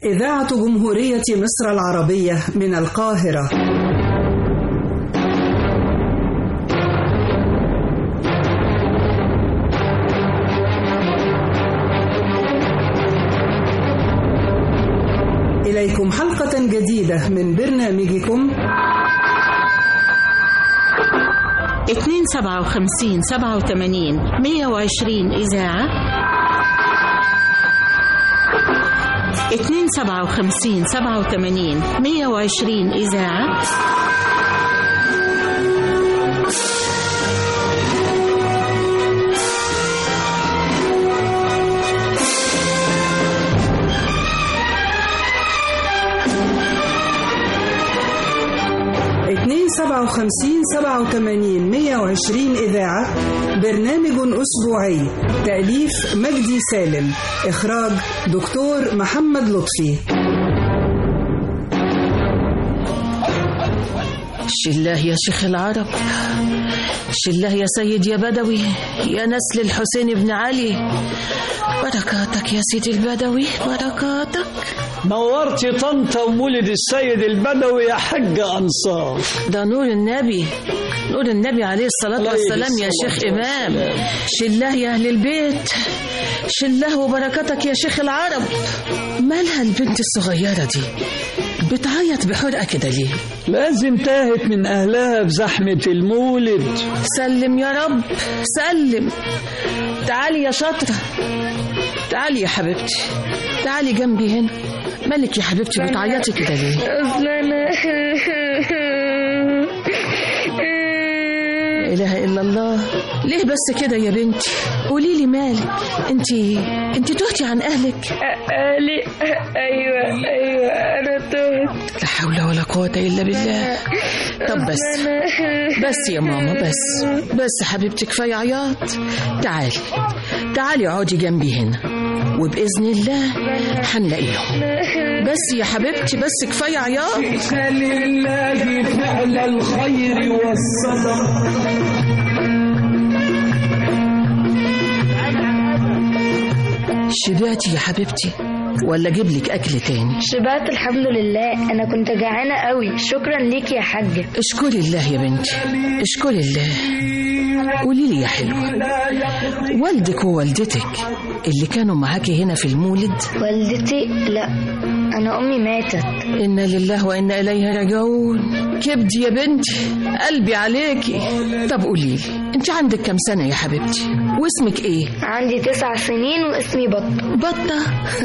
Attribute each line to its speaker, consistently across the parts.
Speaker 1: إذاعة جمهورية مصر العربية من القاهرة إليكم حلقة جديدة من برنامجكم
Speaker 2: اتنين سبعة وخمسين سبعة وثمانين مية وعشرين إذاعة اتنين سبعة وخمسين سبعة وثمانين مية وعشرين إذاعة
Speaker 1: اتنين سبعة وخمسين سبعة وثمانين مية وعشرين إذاعة برنامج أسبوعي تأليف مجدي سالم إخراج دكتور محمد لطفي
Speaker 3: شله يا شيخ العرب شله يا سيد يا بدوي يا نسل الحسين بن علي بركاتك يا سيدي البدوي بركاتك
Speaker 4: نورتي طنطا وولد السيد البدوي يا حج أنصار
Speaker 3: ده نور النبي نور النبي عليه الصلاة
Speaker 4: عليه
Speaker 3: والسلام يا
Speaker 4: الصلاة
Speaker 3: شيخ إمام شله يا أهل البيت شله وبركاتك يا شيخ العرب مالها البنت الصغيرة دي بتعيط بحرقة كده ليه
Speaker 4: لازم تاهت من أهلها بزحمة المولد
Speaker 3: سلم يا رب سلم تعالي يا شاطرة تعالي يا حبيبتي تعالي جنبي هنا مالك يا حبيبتي بتعيطي كده ليه
Speaker 5: اصل انا
Speaker 3: لا اله الا الله ليه بس كده يا بنتي قولي لي مالك انت انت تهتي عن اهلك
Speaker 5: قالي ايوه ايوه انا تهت
Speaker 3: لا حول ولا قوه الا بالله طب بس بس يا ماما بس بس حبيبتي كفايه عياط تعالي تعالي اقعدي جنبي هنا وباذن الله هنلاقيهم بس يا حبيبتي بس كفايه عياط
Speaker 4: لله فعل الخير والصدق
Speaker 3: شبعتي يا حبيبتي ولا اجيب لك اكل تاني
Speaker 5: شبعت الحمد لله انا كنت جعانه قوي شكرا ليك يا حاجه
Speaker 3: اشكري الله يا بنتي اشكري الله قولي لي يا حلوة والدك ووالدتك اللي كانوا معاكي هنا في المولد
Speaker 5: والدتي لا انا امي ماتت
Speaker 3: إنا لله وإنا إليه راجعون كبدي يا بنتي قلبي عليكي طب قولي لي انت عندك كام سنة يا حبيبتي واسمك ايه
Speaker 5: عندي تسع سنين واسمي بطه
Speaker 3: بطة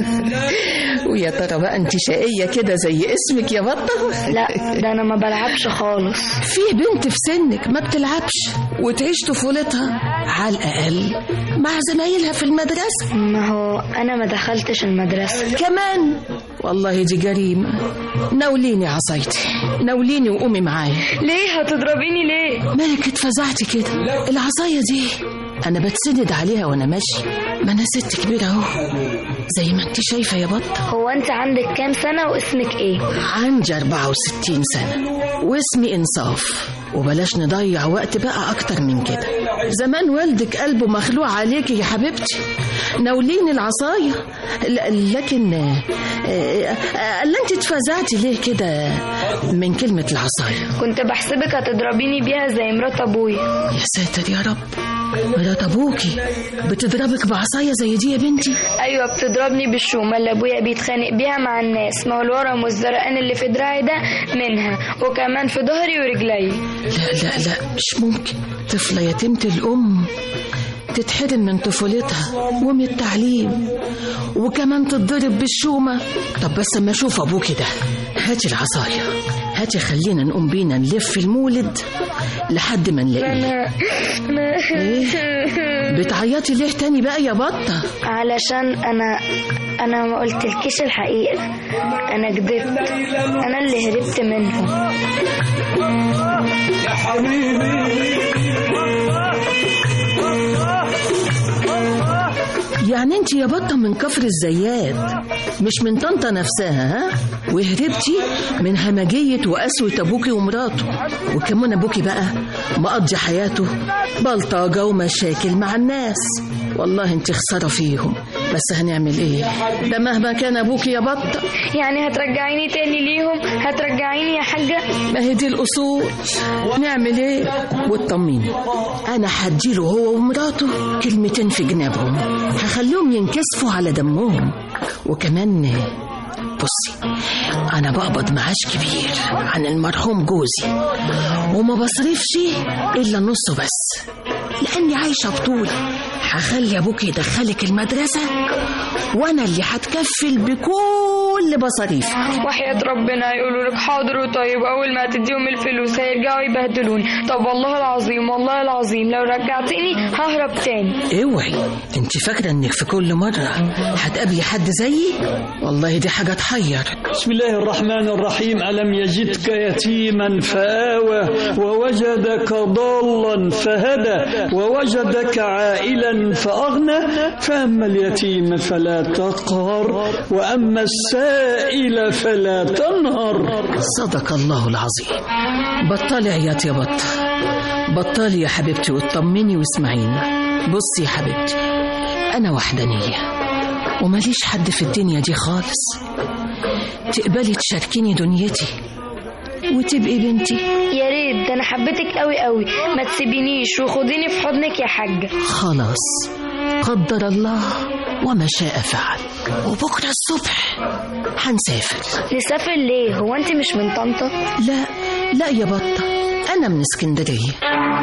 Speaker 3: ويا ترى بقى انت شقية كده زي اسمك يا بطة
Speaker 5: لا ده انا ما بلعبش خالص
Speaker 3: في بنت في سنك ما بتلعبش وتعيش طفولتها على الأقل مع زمايلها في المدرسة
Speaker 5: ما هو انا ما دخلتش المدرسه
Speaker 3: كمان والله دي جريمة ناوليني عصايتي ناوليني وقومي معايا
Speaker 5: ليه هتضربيني ليه
Speaker 3: مالك اتفزعتي كده العصاية دي أنا بتسند عليها وأنا ماشي ما أنا ست كبيرة أهو زي ما أنت شايفة يا بطة
Speaker 5: هو انت عندك كام سنه واسمك ايه
Speaker 3: عندي 64 سنة واسمي إنصاف وبلاش نضيع وقت بقى أكتر من كده زمان والدك قلبه مخلوع عليكي يا حبيبتي ناوليني العصاية ل- لكن آه، آه، آه، لا انت اتفزعتي ليه كده من كلمة العصاية
Speaker 5: كنت بحسبك هتضربيني بيها زي مرات ابويا
Speaker 3: يا ساتر يا رب مرات ابوكي بتضربك بعصاية زي دي يا بنتي
Speaker 5: ايوه بتضربني بالشومه اللي ابويا بيتخانق بيها مع الناس ما هو الورم والزرقان اللي في دراعي ده منها وكمان في ظهري ورجلي
Speaker 3: لا لا لا مش ممكن طفلة يتيمة الأم تتحرم من طفولتها ومن التعليم وكمان تتضرب بالشومة طب بس اما اشوف ابوكي ده هاتي العصاية هاتي خلينا نقوم بينا نلف المولد لحد ما نلاقيه
Speaker 5: انا
Speaker 3: بتعيطي ليه تاني بقى يا بطة
Speaker 5: علشان انا انا ما قلتلكيش الحقيقه انا كدبت انا اللي هربت منهم
Speaker 4: يا حبيبي
Speaker 3: يعني انت يا بطة من كفر الزيات مش من طنطا نفسها ها وهربتي من همجية وقسوة أبوكي ومراته وكمان أبوكي بقى مقضي حياته بلطجة ومشاكل مع الناس والله انت خسارة فيهم بس هنعمل ايه ده مهما كان ابوك يا بط
Speaker 5: يعني هترجعيني تاني ليهم هترجعيني يا حاجة
Speaker 3: ما هي دي الاصول نعمل ايه واطمني انا هديله هو ومراته كلمتين في جنابهم هخليهم ينكسفوا على دمهم وكمان بصي انا بقبض معاش كبير عن المرحوم جوزي وما بصرفش الا نصه بس لاني عايشه بطولي هخلي ابوك يدخلك المدرسه وانا اللي هتكفل بكل مصاريفك
Speaker 5: وحياة ربنا يقولوا لك حاضر وطيب أول ما تديهم الفلوس هيرجعوا يبهدلوني طب والله العظيم والله العظيم لو رجعتني ههرب تاني
Speaker 3: اوعي انت فاكره انك في كل مره هتقابلي حد زيي والله دي حاجه تحير
Speaker 4: بسم الله الرحمن الرحيم ألم يجدك يتيما فآوى ووجدك ضالا فهدى ووجدك عائلا فأغنى فأما اليتيم فلا تقهر وأما السائل فلا تنهر
Speaker 3: صدق الله العظيم بطلي عياط يا بط بطلي يا حبيبتي واطمني واسمعيني بصي يا حبيبتي انا وحدانيه وماليش حد في الدنيا دي خالص تقبلي تشاركيني دنيتي وتبقي بنتي
Speaker 5: يا ريت ده أنا حبيتك قوي قوي ما تسيبينيش وخديني في حضنك يا حاجة
Speaker 3: خلاص قدر الله وما شاء فعل وبكره الصبح هنسافر
Speaker 5: نسافر ليه هو أنت مش من طنطا
Speaker 3: لا لا يا بطة أنا من اسكندرية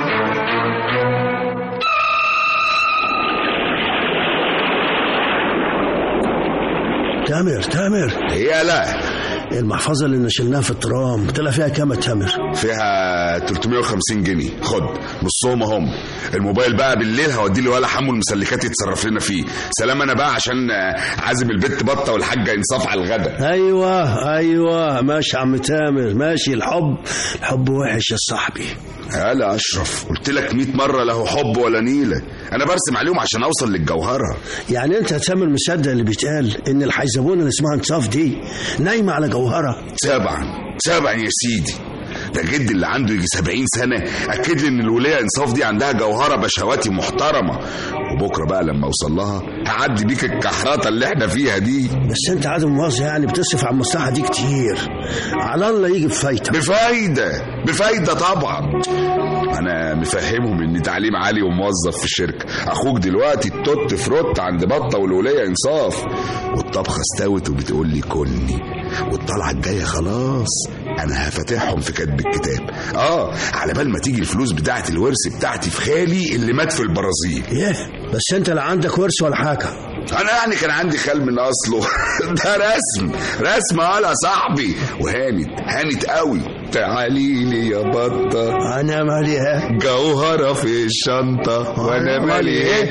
Speaker 6: تامر تامر
Speaker 7: هي لا
Speaker 6: المحفظة اللي نشلناها في الترام طلع فيها كام يا تامر
Speaker 7: فيها 350 جنيه خد نصهم اهم الموبايل بقى بالليل هوديه لولا حمو المسلكات يتصرف لنا فيه سلام انا بقى عشان آه، عازم البت بطه والحاجه انصاف على الغدا
Speaker 6: ايوه ايوه ماشي يا عم تامر ماشي الحب الحب وحش يا صاحبي
Speaker 7: هلا اشرف قلت لك 100 مره له حب ولا نيله انا برسم عليهم عشان اوصل للجوهره
Speaker 6: يعني انت يا تامر مصدق اللي بيتقال ان الحيزبونه اللي اسمها انصاف دي نايمه على جوهره
Speaker 7: سبعا سبعا يا سيدي ده جد اللي عنده يجي 70 سنة أكد لي إن الولاية إنصاف دي عندها جوهرة بشواتي محترمة وبكرة بقى لما أوصل لها هعدي بيك الكحرطة اللي إحنا فيها دي
Speaker 6: بس انت عدم مؤاخذه يعني بتصرف على المصلحه دي كتير على الله يجي بفايته
Speaker 7: بفايدة بفايدة طبعا أنا مفهمهم إني تعليم عالي وموظف في الشركة أخوك دلوقتي التوت فروت عند بطة والولاية إنصاف والطبخة استوت وبتقول لي كلني والطلعة الجاية خلاص أنا هفتحهم في كتب الكتاب آه على بال ما تيجي الفلوس بتاعت الورث بتاعتي في خالي اللي مات في البرازيل
Speaker 6: ايه بس انت لا عندك ورث ولا حاجه
Speaker 7: انا يعني كان عندي خال من اصله ده رسم رسم ولا صاحبي وهانت هانت قوي تعالي لي يا بطه
Speaker 6: انا مالي ها
Speaker 7: جوهره في الشنطه وانا مالي ايه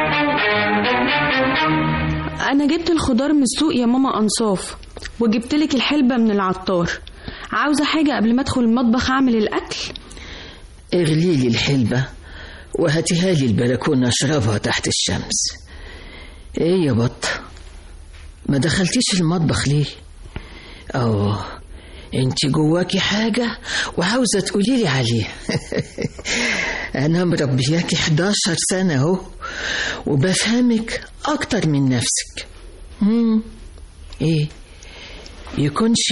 Speaker 8: انا جبت الخضار من السوق يا ماما انصاف وجبت لك الحلبة من العطار عاوزة حاجة قبل ما ادخل المطبخ اعمل الاكل
Speaker 3: اغلي لي الحلبة وهاتيها لي البلكونة اشربها تحت الشمس ايه يا بط ما دخلتيش المطبخ ليه اه انت جواكي حاجة وعاوزة تقولي لي عليها انا مربياكي 11 سنة اهو وبفهمك اكتر من نفسك مم. ايه يكونش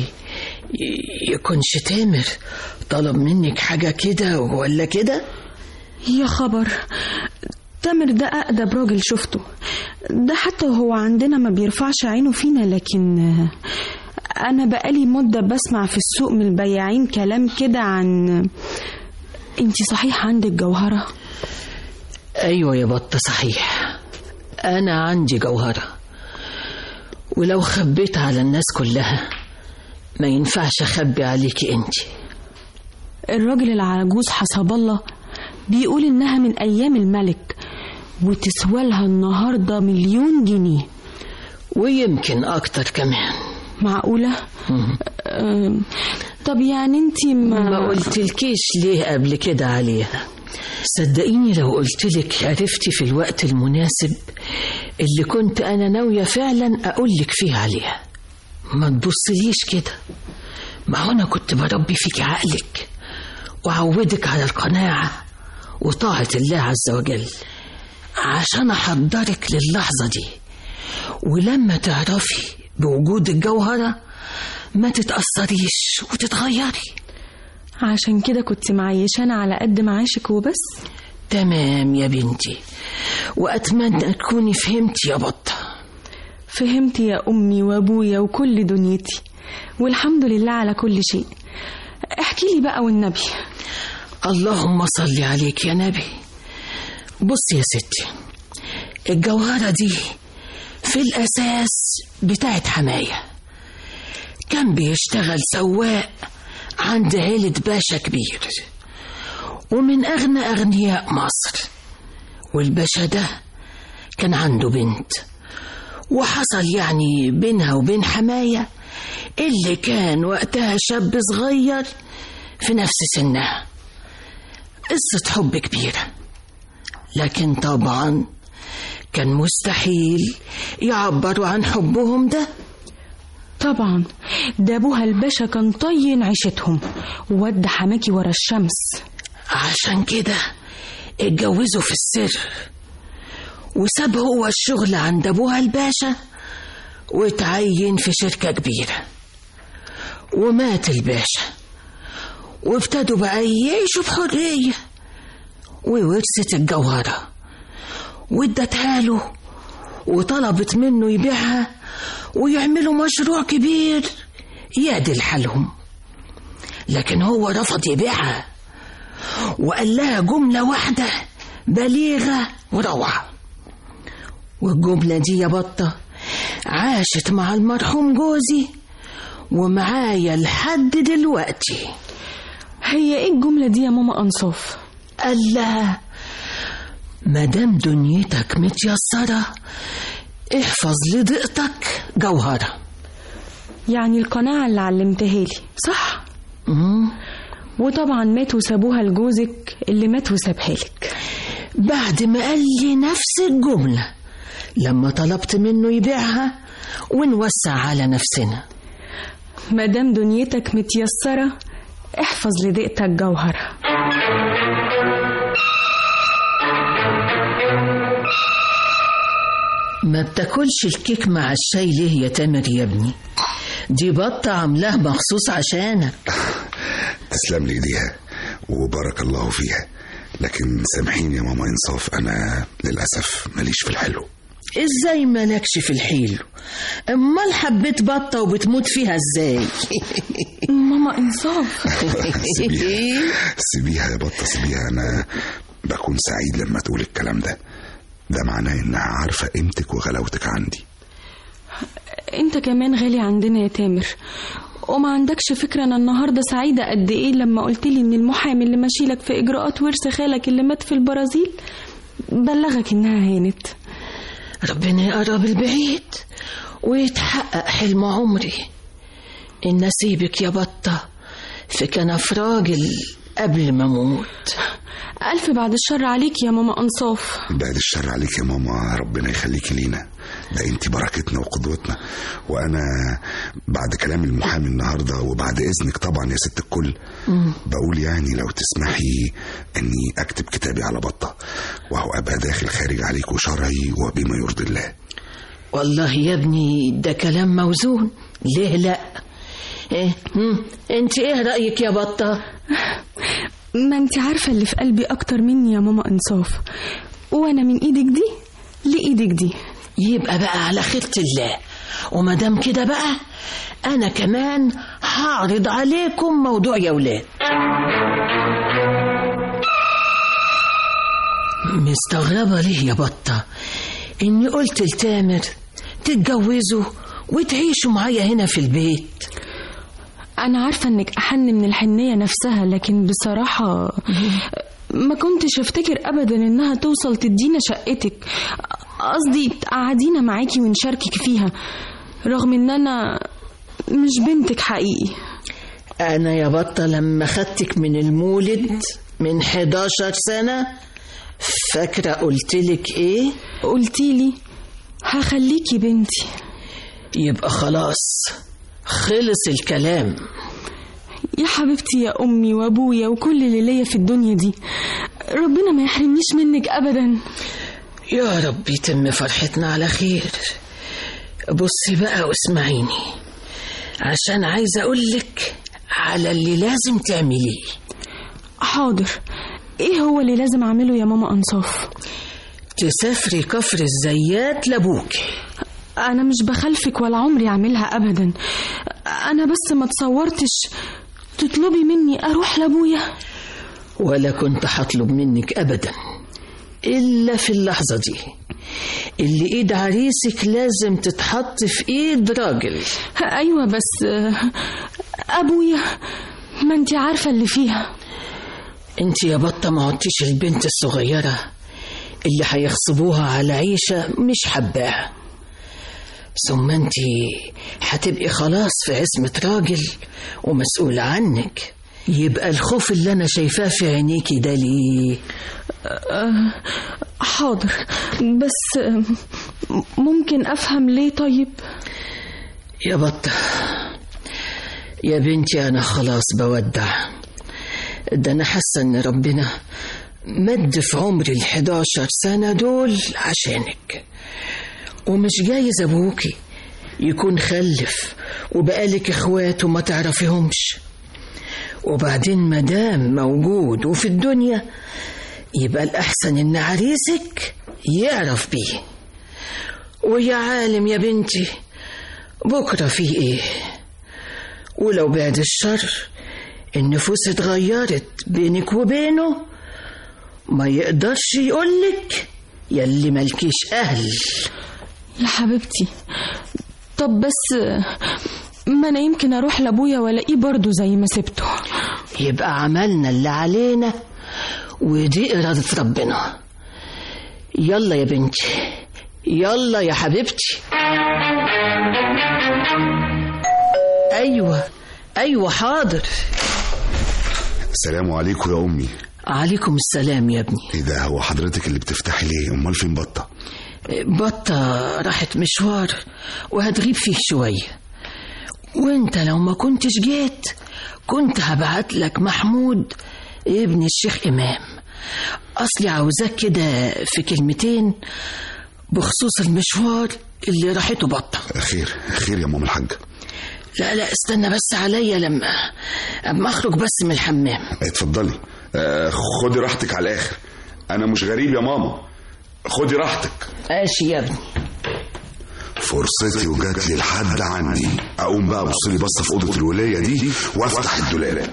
Speaker 3: يكونش تامر طلب منك حاجة كده ولا كده
Speaker 8: يا خبر تامر ده أقدب راجل شفته ده حتى وهو عندنا ما بيرفعش عينه فينا لكن آه، أنا بقالي مدة بسمع في السوق من البياعين كلام كده عن انتي صحيح عندك جوهرة
Speaker 3: ايوه يا بطة صحيح انا عندي جوهرة ولو خبيت على الناس كلها ما ينفعش اخبي عليكي انتي
Speaker 8: الراجل العجوز حسب الله بيقول إنها من أيام الملك وتسوى لها النهاردة مليون جنيه
Speaker 3: ويمكن اكتر كمان
Speaker 8: معقولة؟ أم، طب يعني انتي ما,
Speaker 3: ما قلتلكيش ليه قبل كده عليها صدقيني لو قلتلك عرفتي في الوقت المناسب اللي كنت انا ناوية فعلا اقولك فيه عليها ما تبصليش كده ما هو انا كنت بربي فيك عقلك وعودك على القناعة وطاعة الله عز وجل عشان احضرك للحظة دي ولما تعرفي بوجود الجوهرة ما تتأثريش وتتغيري
Speaker 8: عشان كده كنت معيشانة على قد معاشك وبس
Speaker 3: تمام يا بنتي وأتمنى تكوني فهمتي يا بطة
Speaker 8: فهمت يا أمي وأبويا وكل دنيتي والحمد لله على كل شيء احكي لي بقى والنبي
Speaker 3: اللهم صل عليك يا نبي بص يا ستي الجوهرة دي في الأساس بتاعت حماية كان بيشتغل سواق عند عيلة باشا كبير ومن أغنى أغنياء مصر والباشا ده كان عنده بنت وحصل يعني بينها وبين حماية اللي كان وقتها شاب صغير في نفس سنها قصة حب كبيرة لكن طبعا كان مستحيل يعبروا عن حبهم ده
Speaker 8: طبعا ده أبوها الباشا كان طين عيشتهم وودى حماكي ورا الشمس
Speaker 3: عشان كده اتجوزوا في السر وساب هو الشغل عند ابوها الباشا واتعين في شركة كبيرة ومات الباشا وابتدوا بقى يعيشوا بحرية وورثت الجوهرة وادتها له وطلبت منه يبيعها ويعملوا مشروع كبير يعدل حالهم لكن هو رفض يبيعها وقال لها جملة واحدة بليغة وروعة والجملة دي يا بطة عاشت مع المرحوم جوزي ومعايا لحد دلوقتي
Speaker 8: هي ايه الجملة دي يا ماما أنصاف
Speaker 3: قال لها مادام دنيتك متيسرة احفظ لضيقتك جوهرة
Speaker 8: يعني القناعة اللي علمتها لي صح
Speaker 3: مم.
Speaker 8: وطبعا مات وسابوها لجوزك اللي مات وسابها لك
Speaker 3: بعد ما قال لي نفس الجملة لما طلبت منه يبيعها ونوسع على نفسنا
Speaker 8: مادام دنيتك متيسرة احفظ لضيقتك جوهرة
Speaker 3: ما بتاكلش الكيك مع الشاي ليه يا تامر يا ابني دي بطة عاملاه مخصوص عشانك
Speaker 7: تسلم لي ايديها وبارك الله فيها لكن سامحيني يا ماما انصاف انا للاسف ماليش في الحلو
Speaker 3: ازاي مالكش في الحيل امال حبيت بطة وبتموت فيها ازاي
Speaker 8: ماما إنصاف
Speaker 7: سيبيها سيبيها يا بطه سيبيها انا بكون سعيد لما تقول الكلام ده ده معناه انها عارفه قيمتك وغلاوتك عندي
Speaker 8: انت كمان غالي عندنا يا تامر وما عندكش فكرة أنا النهاردة سعيدة قد إيه لما قلت لي إن المحامي اللي ماشي لك في إجراءات ورث خالك اللي مات في البرازيل بلغك إنها هانت
Speaker 3: ربنا يقرب البعيد ويتحقق حلم عمري إن نسيبك يا بطة في كنف راجل قبل ما أموت
Speaker 8: ألف بعد الشر عليك يا ماما أنصاف
Speaker 7: بعد الشر عليك يا ماما ربنا يخليكي لينا ده انت بركتنا وقدوتنا وانا بعد كلام المحامي النهارده وبعد اذنك طبعا يا ست الكل بقول يعني لو تسمحي اني اكتب كتابي على بطه وهو ابقى داخل خارج عليك وشرعي وبما يرضي الله
Speaker 3: والله يا ابني ده كلام موزون ليه لا إيه؟ مم. انت ايه رأيك يا بطة
Speaker 8: ما انت عارفة اللي في قلبي أكتر مني يا ماما أنصاف وأنا من إيدك دي لإيدك دي
Speaker 3: يبقى بقى على خيرة الله ومادام كده بقى انا كمان هعرض عليكم موضوع يا ولاد مستغربة ليه يا بطة اني قلت لتامر تتجوزوا وتعيشوا معايا هنا في البيت
Speaker 8: أنا عارفة إنك أحن من الحنية نفسها لكن بصراحة ما كنتش أفتكر أبدا إنها توصل تدينا شقتك قصدي تقعدينا معاكي ونشاركك فيها رغم إن أنا مش بنتك حقيقي
Speaker 3: انا يا بطة لما خدتك من المولد من 11 سنة فاكرة قلتلك ايه
Speaker 8: قلتيلي هخليكي بنتي
Speaker 3: يبقى خلاص خلص الكلام
Speaker 8: يا حبيبتي يا أمي وأبويا وكل اللي ليا في الدنيا دي ربنا ما يحرمنيش منك أبدا
Speaker 3: يا رب يتم فرحتنا على خير بصي بقى واسمعيني عشان عايزة أقولك على اللي لازم تعمليه
Speaker 8: حاضر ايه هو اللي لازم اعمله يا ماما انصاف
Speaker 3: تسافري كفر الزيات لابوك
Speaker 8: انا مش بخلفك ولا عمري اعملها ابدا انا بس ما تصورتش تطلبي مني اروح لابويا
Speaker 3: ولا كنت هطلب منك أبدا إلا في اللحظة دي اللي إيد عريسك لازم تتحط في إيد راجل
Speaker 8: ايوه بس آه، ابويا ما انتي عارفه اللي فيها
Speaker 3: انت يا بطة ما عدتيش البنت الصغيرة اللي هيغصبوها على عيشة مش حباها ثم انت هتبقي خلاص في عصمة راجل ومسؤول عنك يبقى الخوف اللي انا شايفاه في عينيكي ده ليه
Speaker 8: آه، حاضر بس آه، ممكن افهم ليه طيب
Speaker 3: يا بطة يا بنتي أنا خلاص بودع ده أنا حاسة إن ربنا مد في عمري الحداشر سنة دول عشانك ومش جايز أبوكي يكون خلف وبقالك إخوات وما تعرفيهمش وبعدين مدام موجود وفي الدنيا يبقى الأحسن إن عريسك يعرف بيه ويا عالم يا بنتي بكرة فيه ايه ولو بعد الشر النفوس اتغيرت بينك وبينه ما يقدرش يقولك يلي ملكيش اهل
Speaker 8: يا حبيبتي طب بس آه، ما انا يمكن اروح لابويا والاقيه برضه زي ما سبته
Speaker 3: يبقى عملنا اللي علينا ودي إرادة ربنا يلا يا بنتي يلا يا حبيبتي أيوة أيوة حاضر
Speaker 7: السلام عليكم يا امي
Speaker 3: عليكم السلام يا ابني
Speaker 7: ايه ده هو حضرتك اللي بتفتحي ليه امال فين بطه
Speaker 3: بطة راحت مشوار وهتغيب فيه شوية وانت لو ما كنتش جيت كنت هبعت لك محمود ابن الشيخ إمام أصلي عاوزاك كده في كلمتين بخصوص المشوار اللي راحته بطة
Speaker 7: خير خير يا ماما الحاجه
Speaker 3: لا لا استنى بس عليا لما اما اخرج بس من الحمام
Speaker 7: اتفضلي آه، خدي راحتك على الاخر انا مش غريب يا ماما خدي راحتك
Speaker 3: ماشي يا ابني
Speaker 7: فرصتي وجات لي لحد عندي اقوم بقى ابص لي بصه في اوضه الولايه دي وافتح الدولاب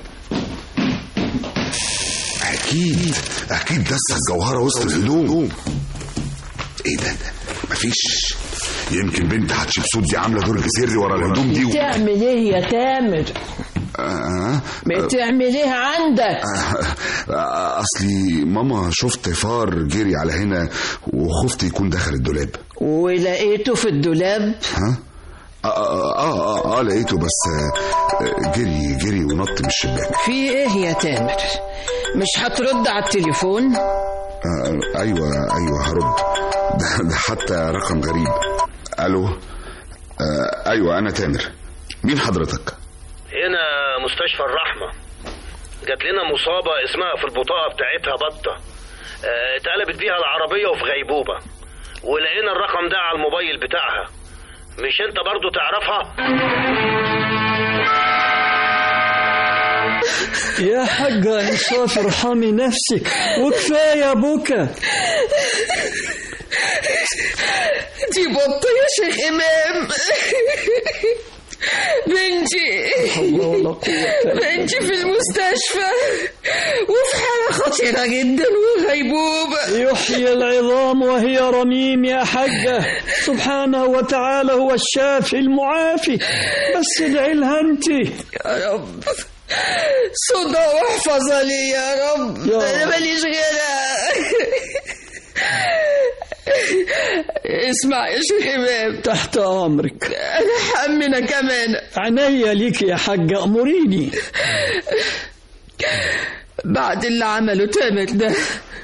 Speaker 7: اكيد اكيد دست الجوهره وسط الهدوم ايه ده مفيش يمكن بنت حتشبسوت دي عامله درج سري ورا الهدوم دي و...
Speaker 3: بتعمل ايه يا تامر
Speaker 7: آه
Speaker 3: بتعمل ايه عندك
Speaker 7: آه، اصلي ماما شفت فار جري على هنا وخفت يكون دخل الدولاب
Speaker 3: ولقيته في الدولاب
Speaker 7: ها آه آه, آه, آه, آه لقيته بس آه جري جري ونط من الشباك
Speaker 3: في ايه يا تامر مش هترد على التليفون
Speaker 7: آه ايوه ايوه هرد ده, ده حتى رقم غريب الو آه ايوه انا تامر مين حضرتك
Speaker 9: هنا مستشفى الرحمة جات لنا مصابة اسمها في البطاقة بتاعتها بطة آه، اتقلبت بيها العربية وفي غيبوبة ولقينا الرقم ده على الموبايل بتاعها مش انت برضو تعرفها
Speaker 4: يا حاجة إنصاف ارحمي نفسك وكفاية بكى
Speaker 3: دي بطة يا شيخ إمام بنتي
Speaker 4: الله ولا قوة
Speaker 3: بنتي في المستشفى وفي حالة خطيرة جدا وغيبوبة
Speaker 4: يحيي العظام وهي رميم يا حجة سبحانه وتعالى هو الشافي المعافي بس ادعي لها انت
Speaker 3: يا رب صدى واحفظها لي يا رب
Speaker 4: يا
Speaker 3: انا
Speaker 4: رب.
Speaker 3: ماليش غيرها اسمع يا شيخ امام
Speaker 4: تحت امرك
Speaker 3: انا حمنا كمان
Speaker 4: عينيا ليك يا حجة امريني
Speaker 3: بعد اللي عمله تامر ده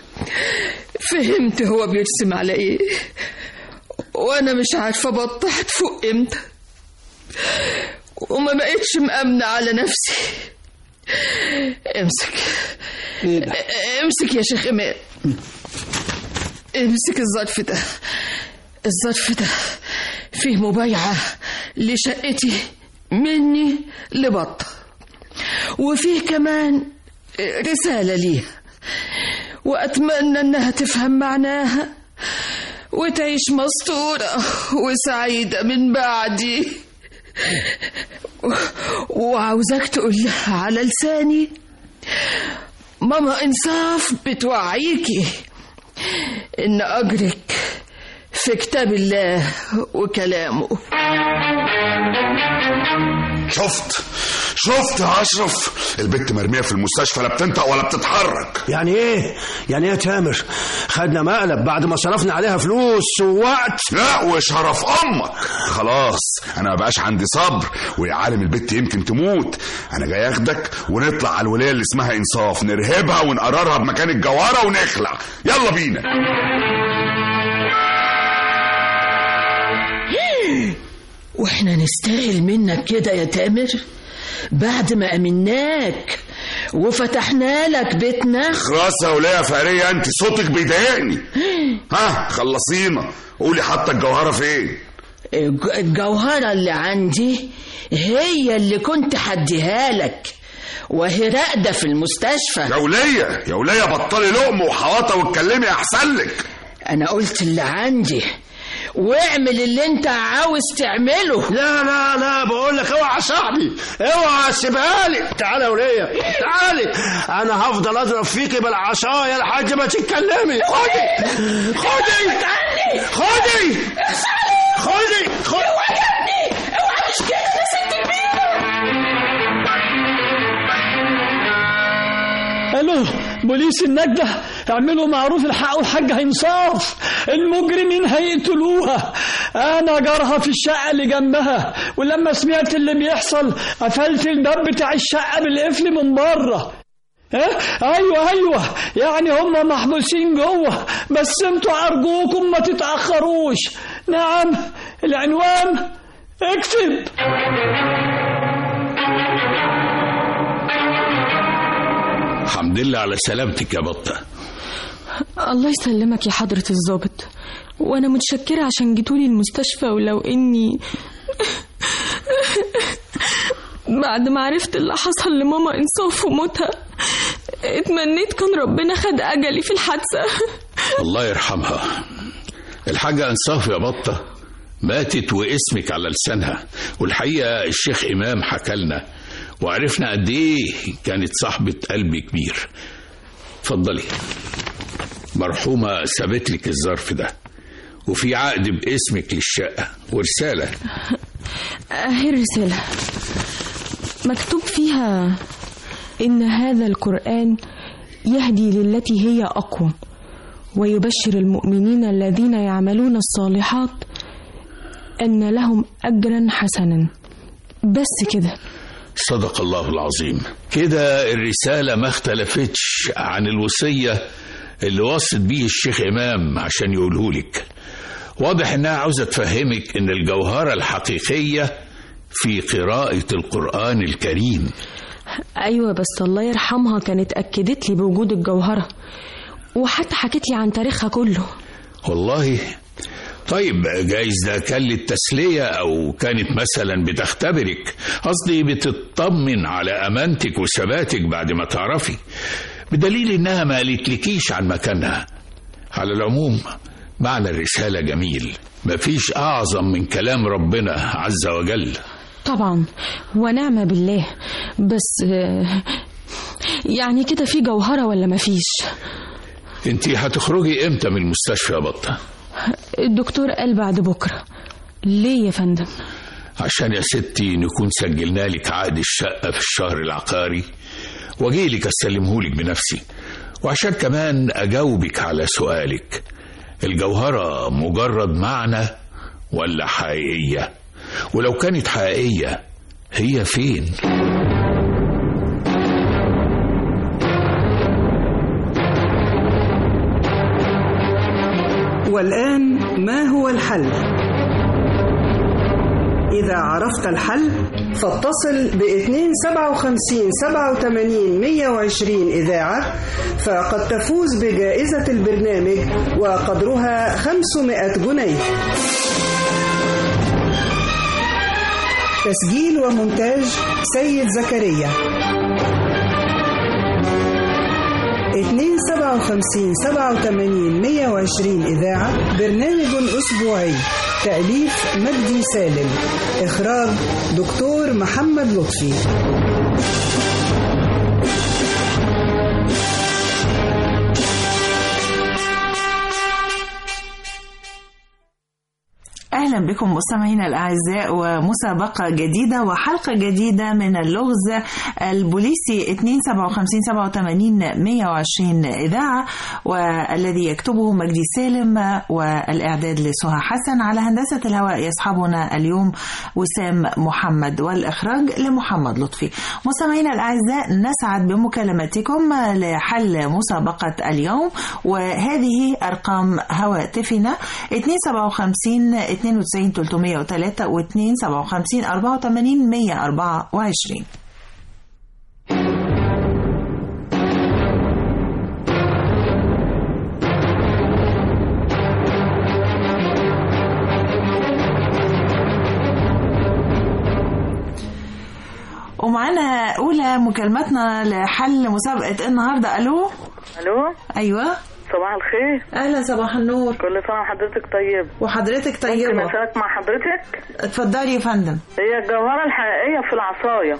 Speaker 3: فهمت هو بيرسم على ايه وانا مش عارفه بطه هتفوق امتى وما بقتش مأمنة على نفسي امسك امسك يا شيخ إمام امسك الظرف ده الظرف ده فيه مبايعة لشقتي مني لبطة وفيه كمان رسالة ليها وأتمنى إنها تفهم معناها وتعيش مستورة وسعيدة من بعدي وعاوزاك تقول لها على لساني ماما إنصاف بتوعيكي إن أجرك في كتاب الله وكلامه
Speaker 7: شفت شفت يا اشرف البت مرميه في المستشفى لا بتنطق ولا بتتحرك
Speaker 6: يعني ايه يعني ايه يا تامر خدنا مقلب بعد ما صرفنا عليها فلوس ووقت
Speaker 7: لا وشرف امك خلاص انا ما بقاش عندي صبر ويا عالم البت يمكن تموت انا جاي اخدك ونطلع على الوليه اللي اسمها انصاف نرهبها ونقررها بمكان الجوهره ونخلع يلا بينا
Speaker 3: واحنا نستاهل منك كده يا تامر بعد ما امناك وفتحنا لك بيتنا
Speaker 7: خلاص يا وليه فقريه انت صوتك بيضايقني ها خلصينا قولي حاطه الجوهره فين
Speaker 3: الج- الجوهرة اللي عندي هي اللي كنت حديها لك وهي راقدة في المستشفى
Speaker 7: يا وليه يا وليه بطلي لقم وحواطه واتكلمي احسن لك
Speaker 3: أنا قلت اللي عندي واعمل اللي انت عاوز تعمله
Speaker 6: لا لا لا بقول لك اوعى يا صاحبي اوعى سيبها لي تعالى يا وليه تعالي انا هفضل اضرب فيكي بالعصايه لحد ما تتكلمي خدي خدي خدي خدي خدي
Speaker 4: الو بوليس النجدة اعملوا معروف الحق الحاج هينصاف المجرمين هيقتلوها انا جارها في الشقة اللي جنبها ولما سمعت اللي بيحصل قفلت الباب بتاع الشقة بالقفل من بره اه ايوه ايوه يعني هم محبوسين جوه بس انتوا ارجوكم ما تتاخروش نعم العنوان اكتب
Speaker 10: الحمد لله على سلامتك يا بطة
Speaker 8: الله يسلمك يا حضرة الضابط وانا متشكرة عشان جيتولي المستشفى ولو اني بعد ما عرفت اللي حصل لماما انصاف وموتها اتمنيت كان ربنا خد اجلي في الحادثة
Speaker 10: الله يرحمها الحاجة أنصاف يا بطة ماتت واسمك على لسانها والحقيقة الشيخ إمام حكى لنا وعرفنا قد إيه كانت صاحبة قلب كبير اتفضلي مرحومة سابت لك الظرف ده وفي عقد باسمك للشقة ورسالة
Speaker 8: اهي الرسالة مكتوب فيها ان هذا القرآن يهدي للتي هي اقوم ويبشر المؤمنين الذين يعملون الصالحات ان لهم اجرا حسنا بس كده
Speaker 10: صدق الله العظيم كده الرسالة ما اختلفتش عن الوصية اللي وصت بيه الشيخ إمام عشان يقولهولك واضح إنها عاوزة تفهمك إن الجوهرة الحقيقية في قراءة القرآن الكريم
Speaker 8: ايوه بس الله يرحمها كانت اكدت لي بوجود الجوهرة وحتى حكت لي عن تاريخها كله
Speaker 10: والله طيب جايز ده كان للتسلية أو كانت مثلا بتختبرك قصدي بتطمن على أمانتك وثباتك بعد ما تعرفي بدليل إنها ما قالتلكيش عن مكانها على العموم معنى الرسالة جميل مفيش أعظم من كلام ربنا عز وجل
Speaker 8: طبعا ونعم بالله بس آه، يعني كده في جوهرة ولا مفيش
Speaker 10: انتي هتخرجي امتى من المستشفى يا بطة
Speaker 8: الدكتور قال بعد بكرة ليه يا فندم
Speaker 10: عشان يا ستي نكون سجلنا لك عقد الشقة في الشهر العقاري واجي لك اسلمهولك بنفسي وعشان كمان اجاوبك على سؤالك الجوهرة مجرد معنى ولا حقيقية ولو كانت حقيقية هي فين
Speaker 1: والآن ما هو الحل؟ إذا عرفت الحل فاتصل ب 257 87 120 إذاعة فقد تفوز بجائزة البرنامج وقدرها 500 جنيه تسجيل ومونتاج سيد زكريا 257 87 120 إذاعة برنامج أسبوعي تأليف مجدي سالم إخراج دكتور محمد لطفي
Speaker 11: أهلا بكم مستمعينا الأعزاء ومسابقة جديدة وحلقة جديدة من اللغز البوليسي 257 87 120 إذاعة والذي يكتبه مجدي سالم والإعداد لسهى حسن على هندسة الهواء يصحبنا اليوم وسام محمد والإخراج لمحمد لطفي مستمعينا الأعزاء نسعد بمكالمتكم لحل مسابقة اليوم وهذه أرقام هواتفنا 257 92 303 و 2 57 84 124 ومعانا أولى مكالمتنا لحل مسابقة النهاردة ألو
Speaker 12: الو
Speaker 11: أيوة
Speaker 12: صباح الخير
Speaker 11: أهلا صباح النور
Speaker 12: كل سنه وحضرتك طيب
Speaker 11: وحضرتك
Speaker 12: ممكن
Speaker 11: طيبة
Speaker 12: اسالك مع حضرتك
Speaker 11: اتفضلي يا فندم
Speaker 12: هي الجوهره الحقيقيه في العصايه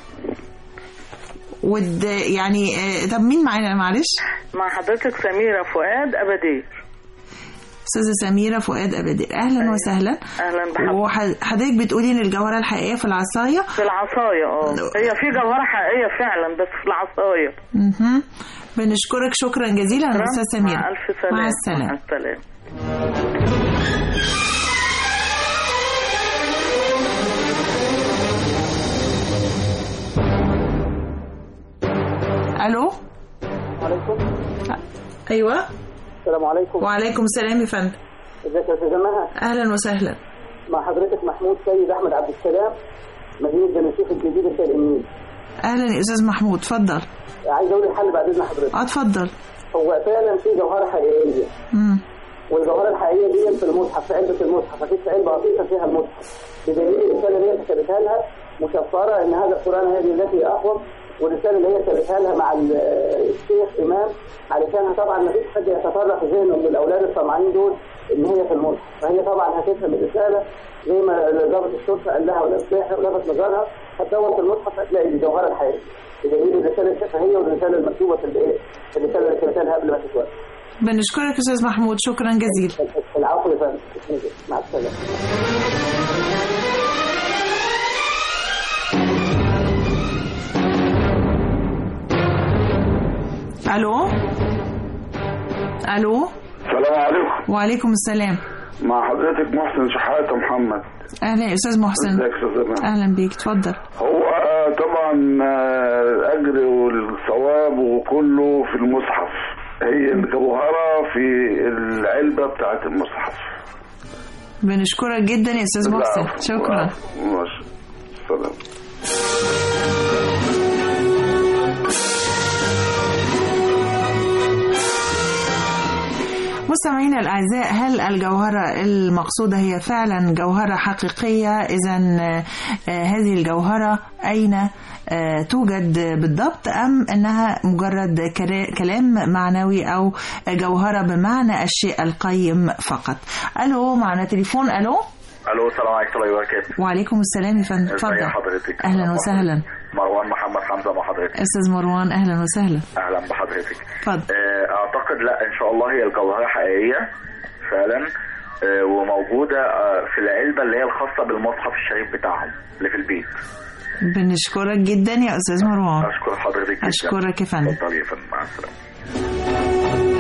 Speaker 11: ود يعني آه، طب مين معانا معلش
Speaker 12: مع حضرتك سميره فؤاد ابدي
Speaker 11: استاذه سميره فؤاد ابدي اهلا وسهلا
Speaker 12: اهلا بحضرتك
Speaker 11: وحضرتك بتقولي ان الجوهره الحقيقيه في العصايه
Speaker 12: في العصايه اه هي في جوهره حقيقيه فعلا بس في العصايه
Speaker 11: مهم. بنشكرك شكرا جزيلا يا استاذ سميره
Speaker 12: مع الف سلامه
Speaker 11: مع
Speaker 12: مع
Speaker 11: السلامه
Speaker 12: السلامه
Speaker 11: الو
Speaker 13: عليكم
Speaker 11: ايوه
Speaker 13: السلام عليكم
Speaker 11: وعليكم السلام يا فندم
Speaker 13: ازيك يا استاذه مها
Speaker 11: اهلا وسهلا
Speaker 13: مع حضرتك محمود سيد احمد عبد السلام مدينه جنسيق الجديده في الامين
Speaker 11: اهلا يا استاذ محمود اتفضل
Speaker 13: عايز اقول الحل بعد اذن حضرتك
Speaker 11: اه اتفضل
Speaker 13: هو فعلا في جوهره حقيقيه
Speaker 11: مم.
Speaker 13: والجوهره الحقيقيه دي في المصحف في علبه المصحف اكيد في علبه بسيطه فيها المصحف بدليل الرساله اللي هي كتبتها لها مشفره ان هذا القران هذه التي اقوم والرساله اللي هي كتبتها لها مع ال- الشيخ امام علشان طبعا ما فيش حد يتطرق ذهنه من الاولاد الطمعانين دول ان هي في المصحف فهي طبعا هتفهم الرساله زي ما ضابط الشرطه قال لها ولا سلاح ولفت نظرها هتدور في المصحف هتلاقي الجوهره الحقيقيه بدليل الرساله الشفهيه والرساله المكتوبه في الايه في الرساله اللي كتبتها لها قبل ما تتوفى
Speaker 11: بنشكرك يا استاذ محمود شكرا جزيلا
Speaker 13: العفو يا فندم مع السلامه
Speaker 11: الو الو
Speaker 14: السلام عليكم
Speaker 11: وعليكم السلام
Speaker 14: مع حضرتك محسن شحاتة محمد
Speaker 11: اهلا يا استاذ محسن
Speaker 14: ازيك يا استاذ مها؟
Speaker 11: اهلا بيك اتفضل
Speaker 14: هو آه، طبعا آه، الاجر والثواب وكله في المصحف هي الجوهرة في العلبة بتاعت المصحف
Speaker 11: بنشكرك جدا يا استاذ محسن
Speaker 14: العفو.
Speaker 11: شكرا
Speaker 14: ماشي سلام
Speaker 11: مستمعينا الأعزاء هل الجوهرة المقصودة هي فعلا جوهرة حقيقية إذا هذه الجوهرة أين آه، توجد بالضبط أم أنها مجرد كلا- كلام معنوي أو جوهرة بمعنى الشيء القيم فقط ألو معنا تليفون ألو
Speaker 15: الو السلام عليكم ورحمه الله وبركاته
Speaker 11: وعليكم السلام يا فندم
Speaker 15: ازي
Speaker 11: اتفضل
Speaker 15: حضرتك
Speaker 11: أهلا وسهلا
Speaker 15: مروان محمد حمزه مع حضرتك
Speaker 11: أستاذ مروان أهلا وسهلا
Speaker 15: اهلا بحضرتك
Speaker 11: اتفضل
Speaker 15: آه، اعتقد لا ان شاء الله هي الجوهره حقيقيه فعلا آه، وموجوده آه، في العلبه اللي هي الخاصه بالمصحف الشريف بتاعهم اللي في البيت
Speaker 11: بنشكرك جدا يا أستاذ مروان
Speaker 15: اشكر حضرتك جدا
Speaker 11: أشكرك يا فندم.
Speaker 15: اتفضل يا فندم مع السلامه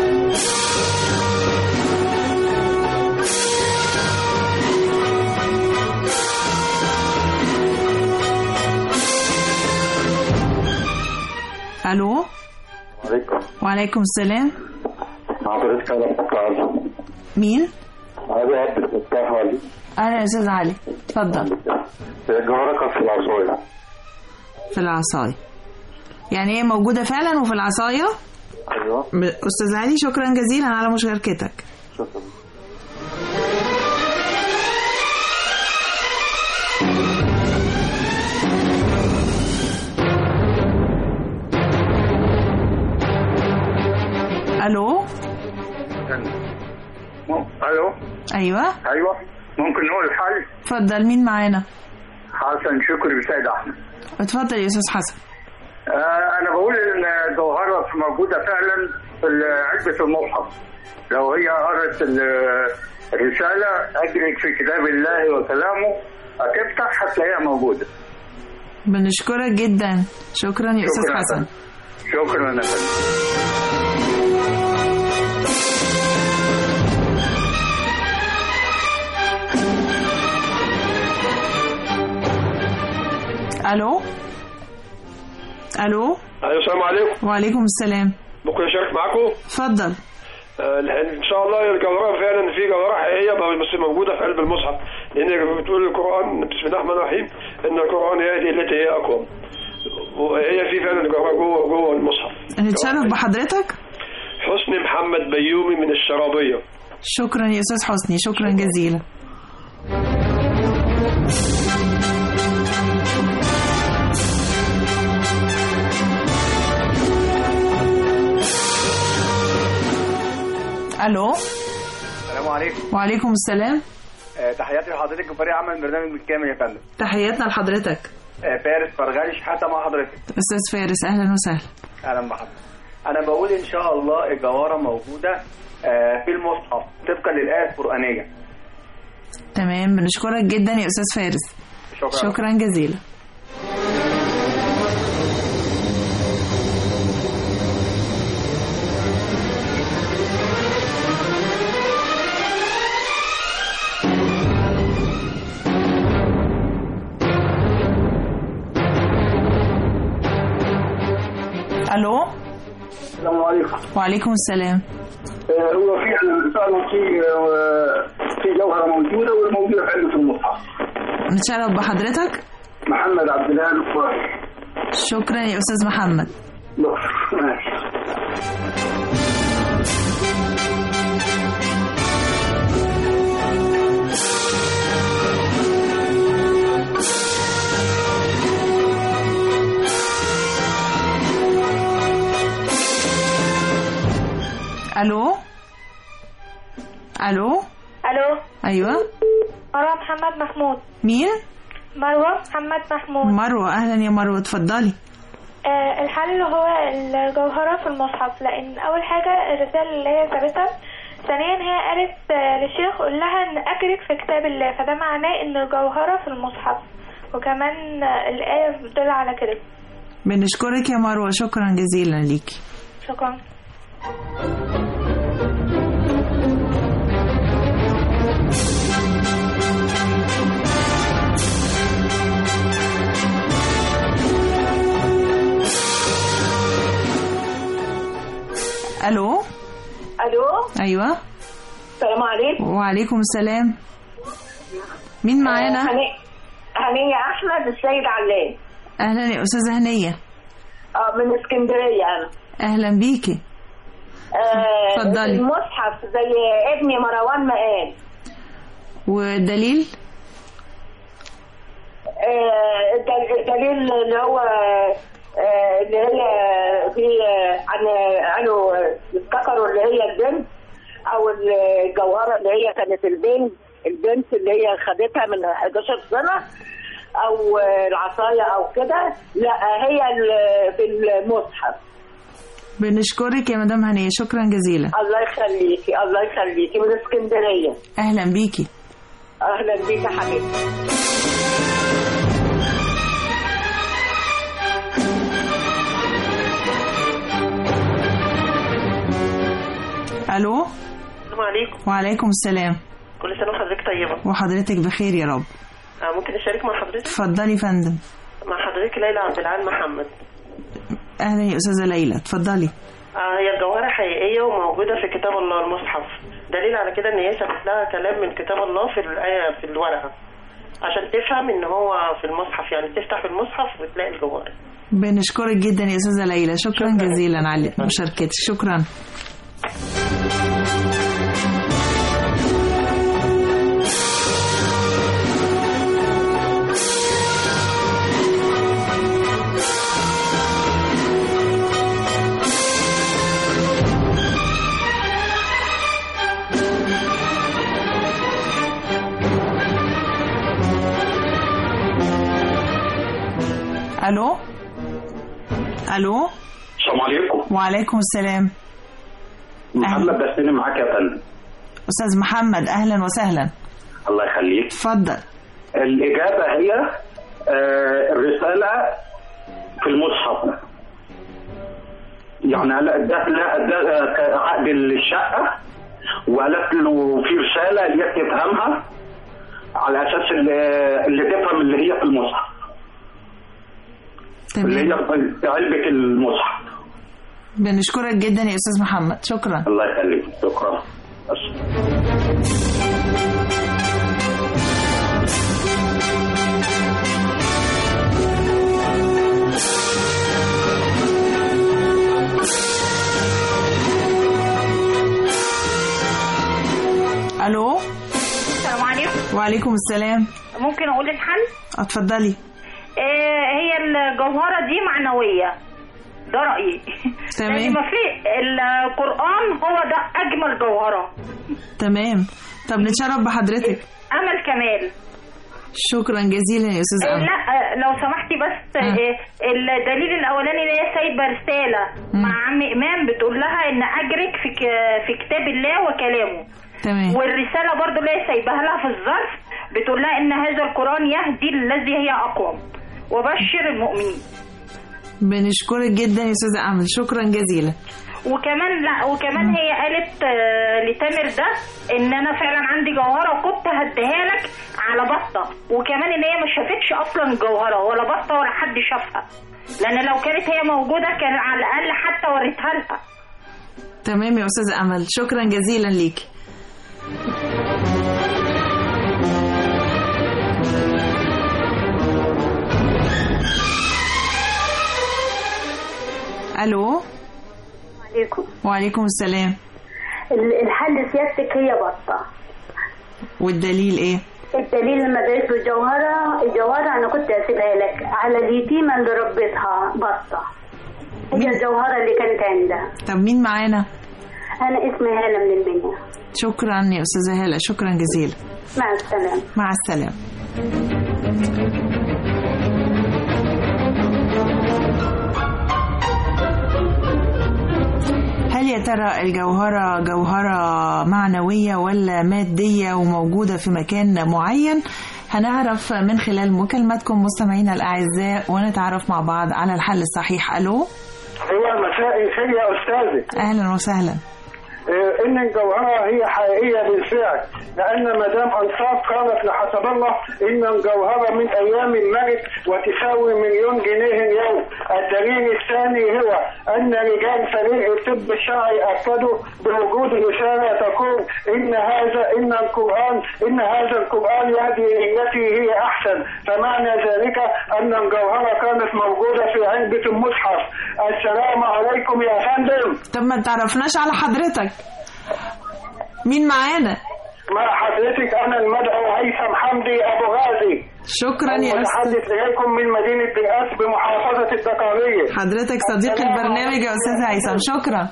Speaker 11: ألو
Speaker 14: عليكم
Speaker 11: وعليكم السلام
Speaker 14: حضرتك انا مختار
Speaker 11: مين؟
Speaker 14: ابي عبد الفتاح علي
Speaker 11: أهلا يا أستاذ علي اتفضل
Speaker 14: هي الجوهرة كانت في العصاية
Speaker 11: في العصاية يعني هي موجودة فعلا وفي العصاية
Speaker 14: ايوه
Speaker 11: ب- أستاذ علي شكرا جزيلا على مشاركتك
Speaker 14: شكرا
Speaker 16: الو
Speaker 11: ايوه
Speaker 16: ايوه ممكن نقول الحل
Speaker 11: اتفضل مين معانا
Speaker 16: حسن شكري بسيد احمد
Speaker 11: اتفضل يا استاذ حسن
Speaker 16: آه انا بقول ان الجوهره موجوده فعلا في علبه المصحف لو هي قرت ال- الرساله اجرك في كتاب الله وكلامه هتفتح هتلاقيها موجوده
Speaker 11: بنشكرك جدا شكرا يا استاذ
Speaker 16: شكراً.
Speaker 11: حسن
Speaker 16: شكرا يا فندم
Speaker 11: الو الو
Speaker 17: ايوه السلام عليكم
Speaker 11: وعليكم السلام
Speaker 17: ممكن اشارك معاكم
Speaker 11: اتفضل
Speaker 17: آه، ان شاء الله الجوهره فعلا في جوهره حقيقيه بس موجوده في قلب المصحف لان بتقول القران بسم الله الرحمن الرحيم ان القران يهدي التي هي اقوم وهي في فعلا جوهره جوه جوه المصحف
Speaker 11: نتشرف بحضرتك
Speaker 17: حسني محمد بيومي من الشرابيه
Speaker 11: شكرا يا استاذ حسني شكرا جزيلا الو
Speaker 18: السلام عليكم
Speaker 11: وعليكم السلام
Speaker 18: آه، تحياتي لحضرتك وفريق عمل البرنامج بالكامل يا فندم
Speaker 11: تحياتنا لحضرتك
Speaker 18: آه، فارس فرغالي شحاته مع حضرتك
Speaker 11: استاذ فارس اهلا وسهلا
Speaker 18: اهلا بحضرتك انا بقول ان شاء الله الجوهره موجوده آه، في المصحف طبقا للايه القرانيه
Speaker 11: تمام بنشكرك جدا يا استاذ فارس
Speaker 18: شكرا
Speaker 11: شكرا جزيلا الو
Speaker 16: السلام عليكم
Speaker 11: وعليكم السلام
Speaker 16: آه، هو فعلا فعلا في آه، في جوهره موجوده والموجوده في علبه المصحف
Speaker 11: نتشرف بحضرتك
Speaker 16: محمد عبد الله الفرج
Speaker 11: شكرا يا استاذ محمد
Speaker 16: ماشي
Speaker 11: الو الو
Speaker 19: الو
Speaker 11: ايوه
Speaker 19: مروه محمد محمود
Speaker 11: مين
Speaker 19: مروه محمد محمود
Speaker 11: مروه اهلا يا مروه اتفضلي
Speaker 19: آه الحل هو الجوهره في المصحف لان اول حاجه الرساله اللي هي ثابته ثانيا هي قالت آه، للشيخ قول لها ان اجرك في كتاب الله فده معناه ان الجوهره في المصحف وكمان آه، الايه بتدل على كده
Speaker 11: بنشكرك يا مروه شكرا جزيلا ليكي
Speaker 19: شكرا
Speaker 11: الو
Speaker 20: الو
Speaker 11: ايوه
Speaker 20: السلام عليكم
Speaker 11: وعليكم السلام مين معانا
Speaker 20: هنية هنية احمد السيد علام
Speaker 11: اهلا يا استاذه هنيه
Speaker 20: اه من اسكندريه انا
Speaker 11: اهلا بيكي
Speaker 20: آه
Speaker 11: اتفضلي.
Speaker 20: المصحف زي ابني مروان ما قال
Speaker 11: والدليل
Speaker 20: آه الدل- الدليل اللي هو آه اللي هي في آه، عن قالوا آه، افتكروا اللي هي البنت او الجوهره اللي هي كانت البنت البنت اللي هي خدتها من 11 سنه او آه، العصايه او كده لا هي ال- في المصحف
Speaker 11: بنشكرك يا مدام هنيه شكرا جزيلا
Speaker 20: الله يخليكي الله يخليكي من اسكندريه
Speaker 11: اهلا بيكي
Speaker 20: اهلا بيك يا حبيبتي
Speaker 11: الو
Speaker 21: السلام عليكم
Speaker 11: وعليكم السلام
Speaker 21: كل سنة وحضرتك طيبة
Speaker 11: وحضرتك بخير يا رب
Speaker 21: آه ممكن أشارك مع حضرتك
Speaker 11: اتفضلي يا فندم
Speaker 21: مع حضرتك ليلى عبد العال محمد
Speaker 11: اهلا يا استاذه ليلى اتفضلي
Speaker 21: آه هي الجوهرة حقيقية وموجودة في كتاب الله المصحف دليل على كده إن هي ثبت لها كلام من كتاب الله في الآية في الورقة عشان تفهم إن هو في المصحف يعني تفتح المصحف وتلاقي الجوهرة
Speaker 11: بنشكرك جدا يا استاذه ليلى شكرا, شكرا. جزيلا على مشاركتك شكرا الو الو
Speaker 2: السلام عليكم
Speaker 11: وعليكم السلام
Speaker 2: محمد بسيني معاك يا فندم
Speaker 11: استاذ محمد اهلا وسهلا
Speaker 2: الله يخليك
Speaker 11: اتفضل
Speaker 2: الإجابة هي آه، الرسالة في المصحف يعني هلا ده لا ده عقد الشقة وقالت له في رسالة اللي هي تفهمها على أساس اللي, اللي تفهم اللي هي في المصحف
Speaker 11: تمام.
Speaker 2: اللي هي في علبة المصحف
Speaker 11: بنشكرك جدا يا استاذ محمد شكرا
Speaker 2: الله يخليك شكرا بس.
Speaker 11: الو
Speaker 22: السلام عليكم
Speaker 11: وعليكم السلام
Speaker 22: ممكن اقول الحل
Speaker 11: اتفضلي
Speaker 22: آه هي الجوهرة دي معنوية ده رأيي
Speaker 11: تمام.
Speaker 22: لأن ما في القرآن هو ده أجمل جوهرة
Speaker 11: تمام طب نتشرف بحضرتك
Speaker 22: أمل كمال
Speaker 11: شكرا جزيلا يا استاذ
Speaker 22: آه
Speaker 11: امل
Speaker 22: لا آه لو سمحتي بس آه الدليل الأولاني اللي هي سايبة رسالة مع عم إمام بتقول لها إن أجرك في ك- في كتاب الله وكلامه
Speaker 11: تمام
Speaker 22: والرسالة برضو اللي هي سايباها لها في الظرف بتقول لها إن هذا القرآن يهدي الذي هي أقوم وبشر المؤمنين
Speaker 11: بنشكرك جدا يا استاذ امل شكرا جزيلا
Speaker 22: وكمان لا وكمان هي قالت آه، لتامر ده ان انا فعلا عندي جوهره وكنت هديها لك على بطه وكمان ان هي ما شافتش اصلا الجوهره ولا بطه ولا حد شافها لان لو كانت هي موجوده كان على الاقل حتى وريتها لها
Speaker 11: تمام يا استاذ امل شكرا جزيلا ليك الو
Speaker 23: عليكم
Speaker 11: وعليكم السلام
Speaker 23: الحل سيادتك هي بطة
Speaker 11: والدليل ايه
Speaker 23: الدليل لما درست الجوهرة الجوهرة أنا كنت هسيبها لك على اليتيمة اللي ربيتها بطة هي الجوهرة اللي كانت عندها
Speaker 11: طب مين معانا
Speaker 23: أنا اسمي هالة من البنية
Speaker 11: شكرا يا استاذه هاله شكرا جزيلا
Speaker 23: مع السلامة
Speaker 11: مع السلامه هل يا ترى الجوهرة جوهرة معنوية ولا مادية وموجودة في مكان معين هنعرف من خلال مكالماتكم مستمعينا الأعزاء ونتعرف مع بعض على الحل الصحيح ألو
Speaker 16: هي مساء الخير يا أستاذي
Speaker 11: أهلا وسهلا
Speaker 16: آه، إن الجوهرة هي حقيقية بالفعل لأن مدام أنصاف قالت لحسب الله إن الجوهرة من أيام الملك وتساوي مليون جنيه اليوم الدليل الثاني هو أن رجال فريق الطب الشرعي أكدوا بوجود رسالة تقول إن هذا إن القرآن إن هذا القرآن يهدي التي هي أحسن فمعنى ذلك أن الجوهرة كانت موجودة في علبة المصحف السلام عليكم يا فندم
Speaker 11: طب ما تعرفناش على حضرتك مين معانا
Speaker 16: مع حضرتك انا المدعو هيثم حمدي ابو غازي
Speaker 11: شكرا يا
Speaker 16: متحدث اليكم من مدينه بئاس بمحافظه الدقهليه
Speaker 11: حضرتك صديق البرنامج يا استاذ هيثم شكرا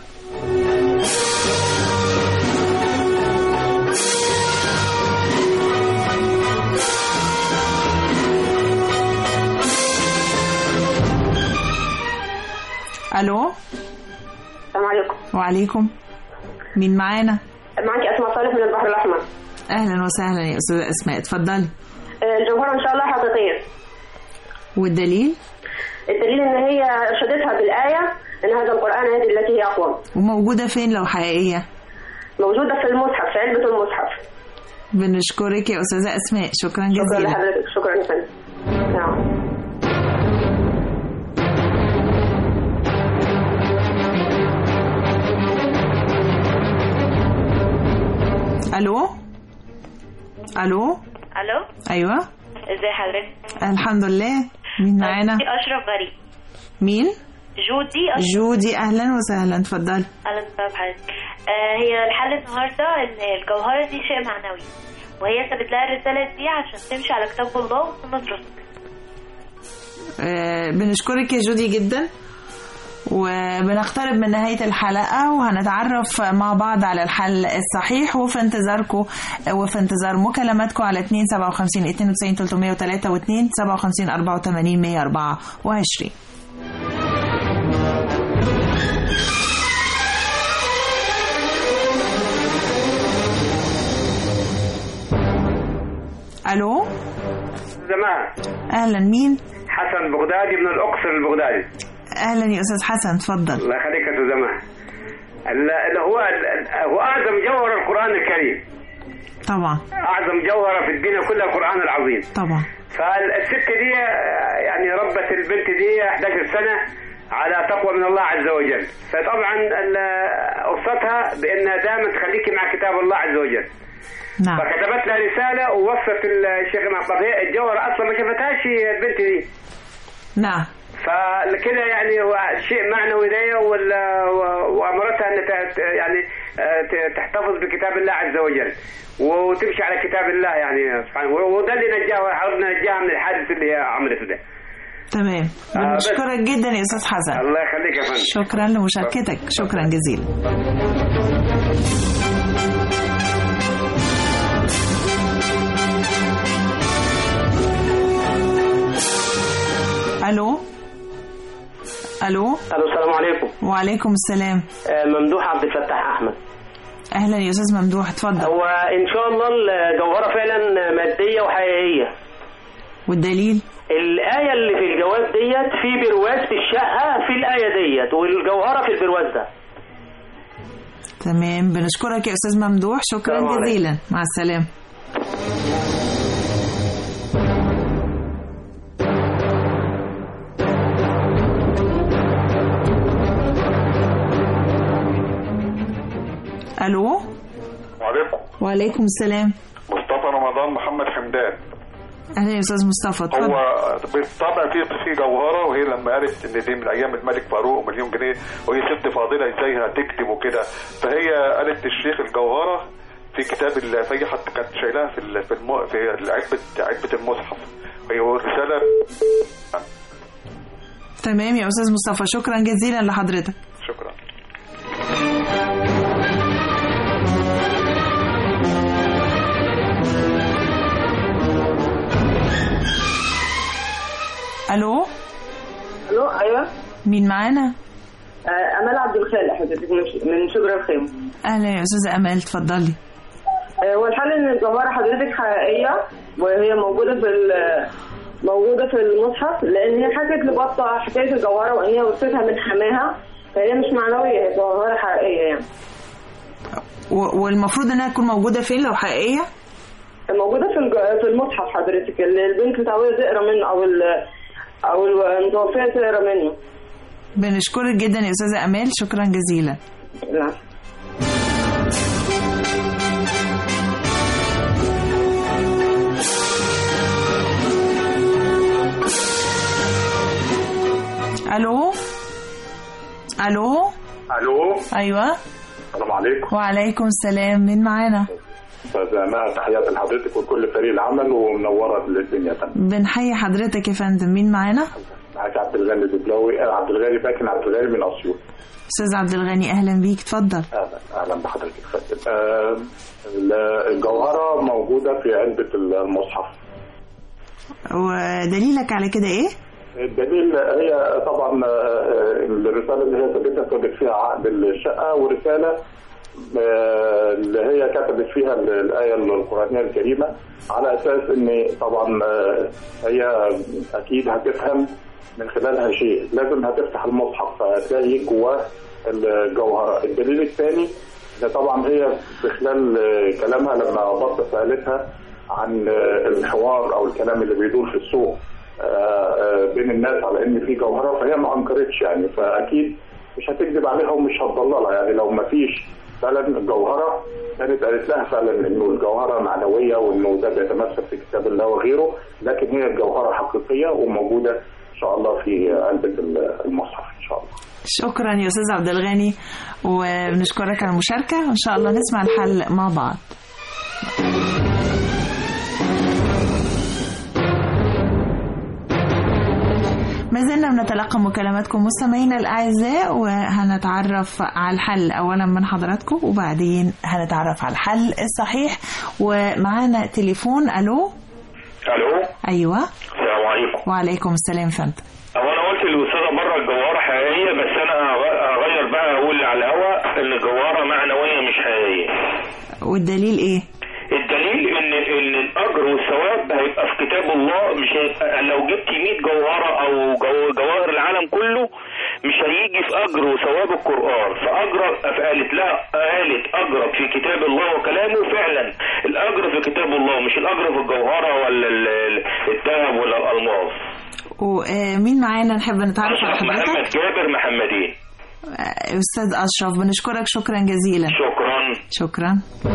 Speaker 11: الو
Speaker 23: السلام عليكم
Speaker 11: وعليكم مين معانا
Speaker 23: معاكي أسماء صالح من البحر الأحمر
Speaker 11: اهلا وسهلا يا استاذه اسماء اتفضلي
Speaker 23: آه، الجوهرة إن شاء الله حقيقية
Speaker 11: والدليل
Speaker 23: الدليل إن هي أرشدتها بالآية إن هذا القرآن هذه التي هي أقوم
Speaker 11: وموجوده فين لو حقيقيه
Speaker 23: موجودة في المصحف في علبة المصحف
Speaker 11: بنشكرك يا استاذه اسماء شكرا
Speaker 23: شكرا
Speaker 11: جزيلا
Speaker 23: لحضرتك شكرا يا فندم نعم
Speaker 11: الو الو
Speaker 24: الو
Speaker 11: ايوه
Speaker 24: ازي حضرتك
Speaker 11: الحمد لله مين معانا
Speaker 24: دي اشرف غريب
Speaker 11: مين
Speaker 24: جودي أشرف.
Speaker 11: جودي اهلا وسهلا اتفضلي
Speaker 24: اهلا وسهلا بحضرتك آه هي الحل النهارده ان الجوهره دي شيء معنوي وهي سابت لها الرساله دي عشان تمشي على كتاب الله وسنه رسول
Speaker 11: آه بنشكرك يا جودي جدا وبنقترب من نهاية الحلقة وهنتعرف مع بعض على الحل الصحيح وفي انتظاركم وفي انتظار مكالماتكم على 2 57 92 303 و 2 57 84 124 الو
Speaker 3: زمان
Speaker 11: اهلا مين
Speaker 3: حسن بغدادي من الاقصر البغدادي
Speaker 11: اهلا يا استاذ حسن اتفضل
Speaker 3: الله يخليك يا أستاذ زمان ال- اللي هو ال- هو اعظم جوهر القران الكريم
Speaker 11: طبعا
Speaker 3: اعظم جوهره في الدنيا كلها القران العظيم
Speaker 11: طبعا
Speaker 3: فالست دي آه، يعني ربت البنت دي 11 سنه على تقوى من الله عز وجل فطبعا ال- اوصتها بانها دائما تخليكي مع كتاب الله عز وجل
Speaker 11: نعم
Speaker 3: فكتبت لها رساله ووصت الشيخ ما طب هي الجوهره اصلا ما شافتهاش البنت دي
Speaker 11: نعم
Speaker 3: فكده يعني هو شيء معنوي ليا وال- و- وامرتها ان ت- يعني آه، ت- تحتفظ بكتاب الله عز وجل وتمشي على كتاب الله يعني سبحانه وده اللي نجاها حاولنا نجاها من الحادث اللي هي عملته ده
Speaker 11: تمام
Speaker 3: آه، بس.
Speaker 11: بنشكرك جدا يا استاذ حسن
Speaker 3: الله يخليك يا فندم
Speaker 11: شكرا لمشاركتك شكرا جزيلا الو الو
Speaker 5: الو السلام عليكم
Speaker 11: وعليكم السلام
Speaker 5: آه، ممدوح عبد الفتاح احمد
Speaker 11: اهلا يا استاذ ممدوح اتفضل
Speaker 5: هو ان شاء الله الجوهره فعلا ماديه وحقيقيه
Speaker 11: والدليل
Speaker 5: الايه اللي في الجواب ديت في برواز في الشقه في الايه ديت والجوهره في البرواز ده
Speaker 11: تمام بنشكرك يا استاذ ممدوح شكرا
Speaker 5: السلام عليكم.
Speaker 11: جزيلا مع السلامه الو
Speaker 7: وعليكم
Speaker 11: وعليكم السلام
Speaker 7: مصطفى رمضان محمد حمدان
Speaker 11: اهلا يا استاذ مصطفى اتفضل
Speaker 7: هو بالطبع في في جوهره وهي لما قالت ان دي من ايام الملك فاروق مليون جنيه وهي ست فاضله ازاي هتكتب وكده فهي قالت للشيخ الجوهره في كتاب الله فهي حتى كانت شايلاها في ال- في الم... في علبه علبه المصحف هي الرساله
Speaker 11: تمام يا استاذ مصطفى شكرا جزيلا لحضرتك
Speaker 7: شكرا
Speaker 11: الو
Speaker 12: الو ايوه
Speaker 11: مين معانا
Speaker 12: آه، امال عبد الخالق حضرتك من- من شبرا الخيمه
Speaker 11: اهلا يا استاذه امال اتفضلي
Speaker 12: آه، هو الحال ان الجوهره حضرتك حقيقيه وهي موجوده في ال- موجوده في المصحف لان هي حكت لبطه حكايه الجوهره وان هي ورثتها من حماها فهي مش معنويه هي جوهره حقيقيه يعني
Speaker 11: و- والمفروض انها تكون موجوده فين لو حقيقيه
Speaker 12: موجوده في الج- في المصحف حضرتك اللي البنت متعوده تقرا منه او ال- او المتوفيه تقرا منه
Speaker 11: بنشكرك جدا يا استاذه امال شكرا جزيلا
Speaker 12: نعم
Speaker 11: الو الو
Speaker 14: الو
Speaker 11: ايوه
Speaker 14: السلام عليكم
Speaker 11: وعليكم السلام مين معانا
Speaker 14: استاذ امال تحياتي لحضرتك وكل فريق العمل ومنوره الدنيا تمام
Speaker 11: بنحيي حضرتك يا فندم مين معانا
Speaker 14: معاك عبد الغني الدبلاوي آه، عبد الغني باكن عبد الغني من اسيوط
Speaker 11: استاذ عبد الغني اهلا بيك اتفضل
Speaker 14: اهلا اهلا بحضرتك فندم آه، الجوهره موجوده في علبه المصحف
Speaker 11: ودليلك على كده ايه
Speaker 14: الدليل هي طبعا آه، الرساله اللي هي ثبتها كتبت فيها عقد الشقه ورساله آه، اللي هي كتبت فيها الايه القرانيه الكريمه على اساس ان طبعا آه، هي اكيد هتفهم من خلالها شيء لازم هتفتح المصحف فهتلاقي جواه الجوهره الدليل الثاني ان طبعا هي في خلال آه، كلامها لما بطه سالتها عن آه، الحوار او الكلام اللي بيدور في السوق آه، آه، بين الناس على ان في جوهره فهي ما انكرتش يعني فاكيد مش هتكذب عليها ومش هتضللها يعني لو ما فيش فعلا الجوهره كانت قالت لها فعلا انه الجوهره معنويه وانه ده بيتمثل في كتاب الله وغيره لكن هي الجوهره حقيقيه وموجوده ان شاء الله في علبه المصحف ان شاء الله
Speaker 11: شكرا يا استاذ عبد الغني وبنشكرك على المشاركه وان شاء الله نسمع الحل مع بعض ما زلنا بنتلقى مكالماتكم مستمعينا الأعزاء وهنتعرف على الحل أولا من حضراتكم وبعدين هنتعرف على الحل الصحيح ومعانا تليفون ألو
Speaker 4: الو
Speaker 11: أيوة
Speaker 4: السلام عليكم
Speaker 11: وعليكم السلام فندم
Speaker 4: هو انا قلت للاستاذه بره الجواره حقيقيه بس انا هغ- هغير بقى اقول على الهوا ان الجواره معنويه مش حقيقيه
Speaker 11: والدليل إيه؟
Speaker 4: الدليل ان ان الاجر والثواب هيبقى في كتاب الله مش هيبقى لو جبت 100 جوهره او جو- جواهر العالم كله مش هيجي في اجر وثواب القران فاجر قالت لا قالت اجرك في كتاب الله وكلامه فعلا الاجر في كتاب الله مش الاجر في الجوهره ولا ال- ال- الذهب ولا الالماس
Speaker 11: ومين معانا نحب نتعرف على حضرتك؟
Speaker 4: محمد جابر محمدين
Speaker 11: آه، أستاذ أشرف بنشكرك شكرا جزيلا
Speaker 4: شكرا
Speaker 11: شكرا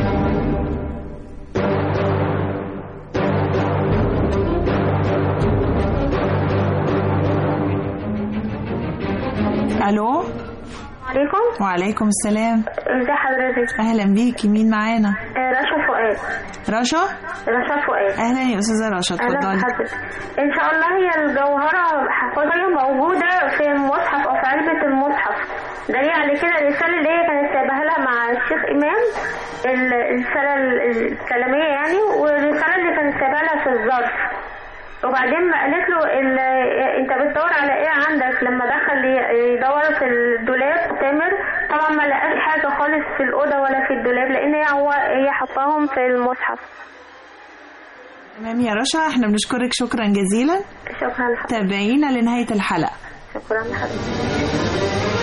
Speaker 11: الو
Speaker 23: عليكم
Speaker 11: وعليكم السلام
Speaker 23: ازي حضرتك
Speaker 11: اهلا بيكي مين معانا
Speaker 23: آه، رشا فؤاد
Speaker 11: رشا
Speaker 23: رشا فؤاد
Speaker 11: اهلا يا استاذه رشا
Speaker 23: اهلا
Speaker 11: اتفضلي
Speaker 23: بحضرتك ان شاء الله هي الجوهرة حقيقية موجودة في المصحف او في علبة المصحف دليل على كده الرسالة اللي هي كانت سايباها لها مع الشيخ امام ال- الرسالة ال- الكلامية يعني والرسالة اللي كانت سايباها لها في الظرف وبعدين ما قالت له ال- انت بتدور على ايه عندك لما دخل ي- يدور في الدولاب تامر طبعا ما لقاش حاجه خالص في الاوضه ولا في الدولاب لان هي هو هي حطاهم في المصحف
Speaker 11: تمام يا رشا احنا بنشكرك شكرا جزيلا
Speaker 23: شكرا لحضرتك
Speaker 11: تابعينا لنهايه الحلقه
Speaker 23: شكرا لحضرتك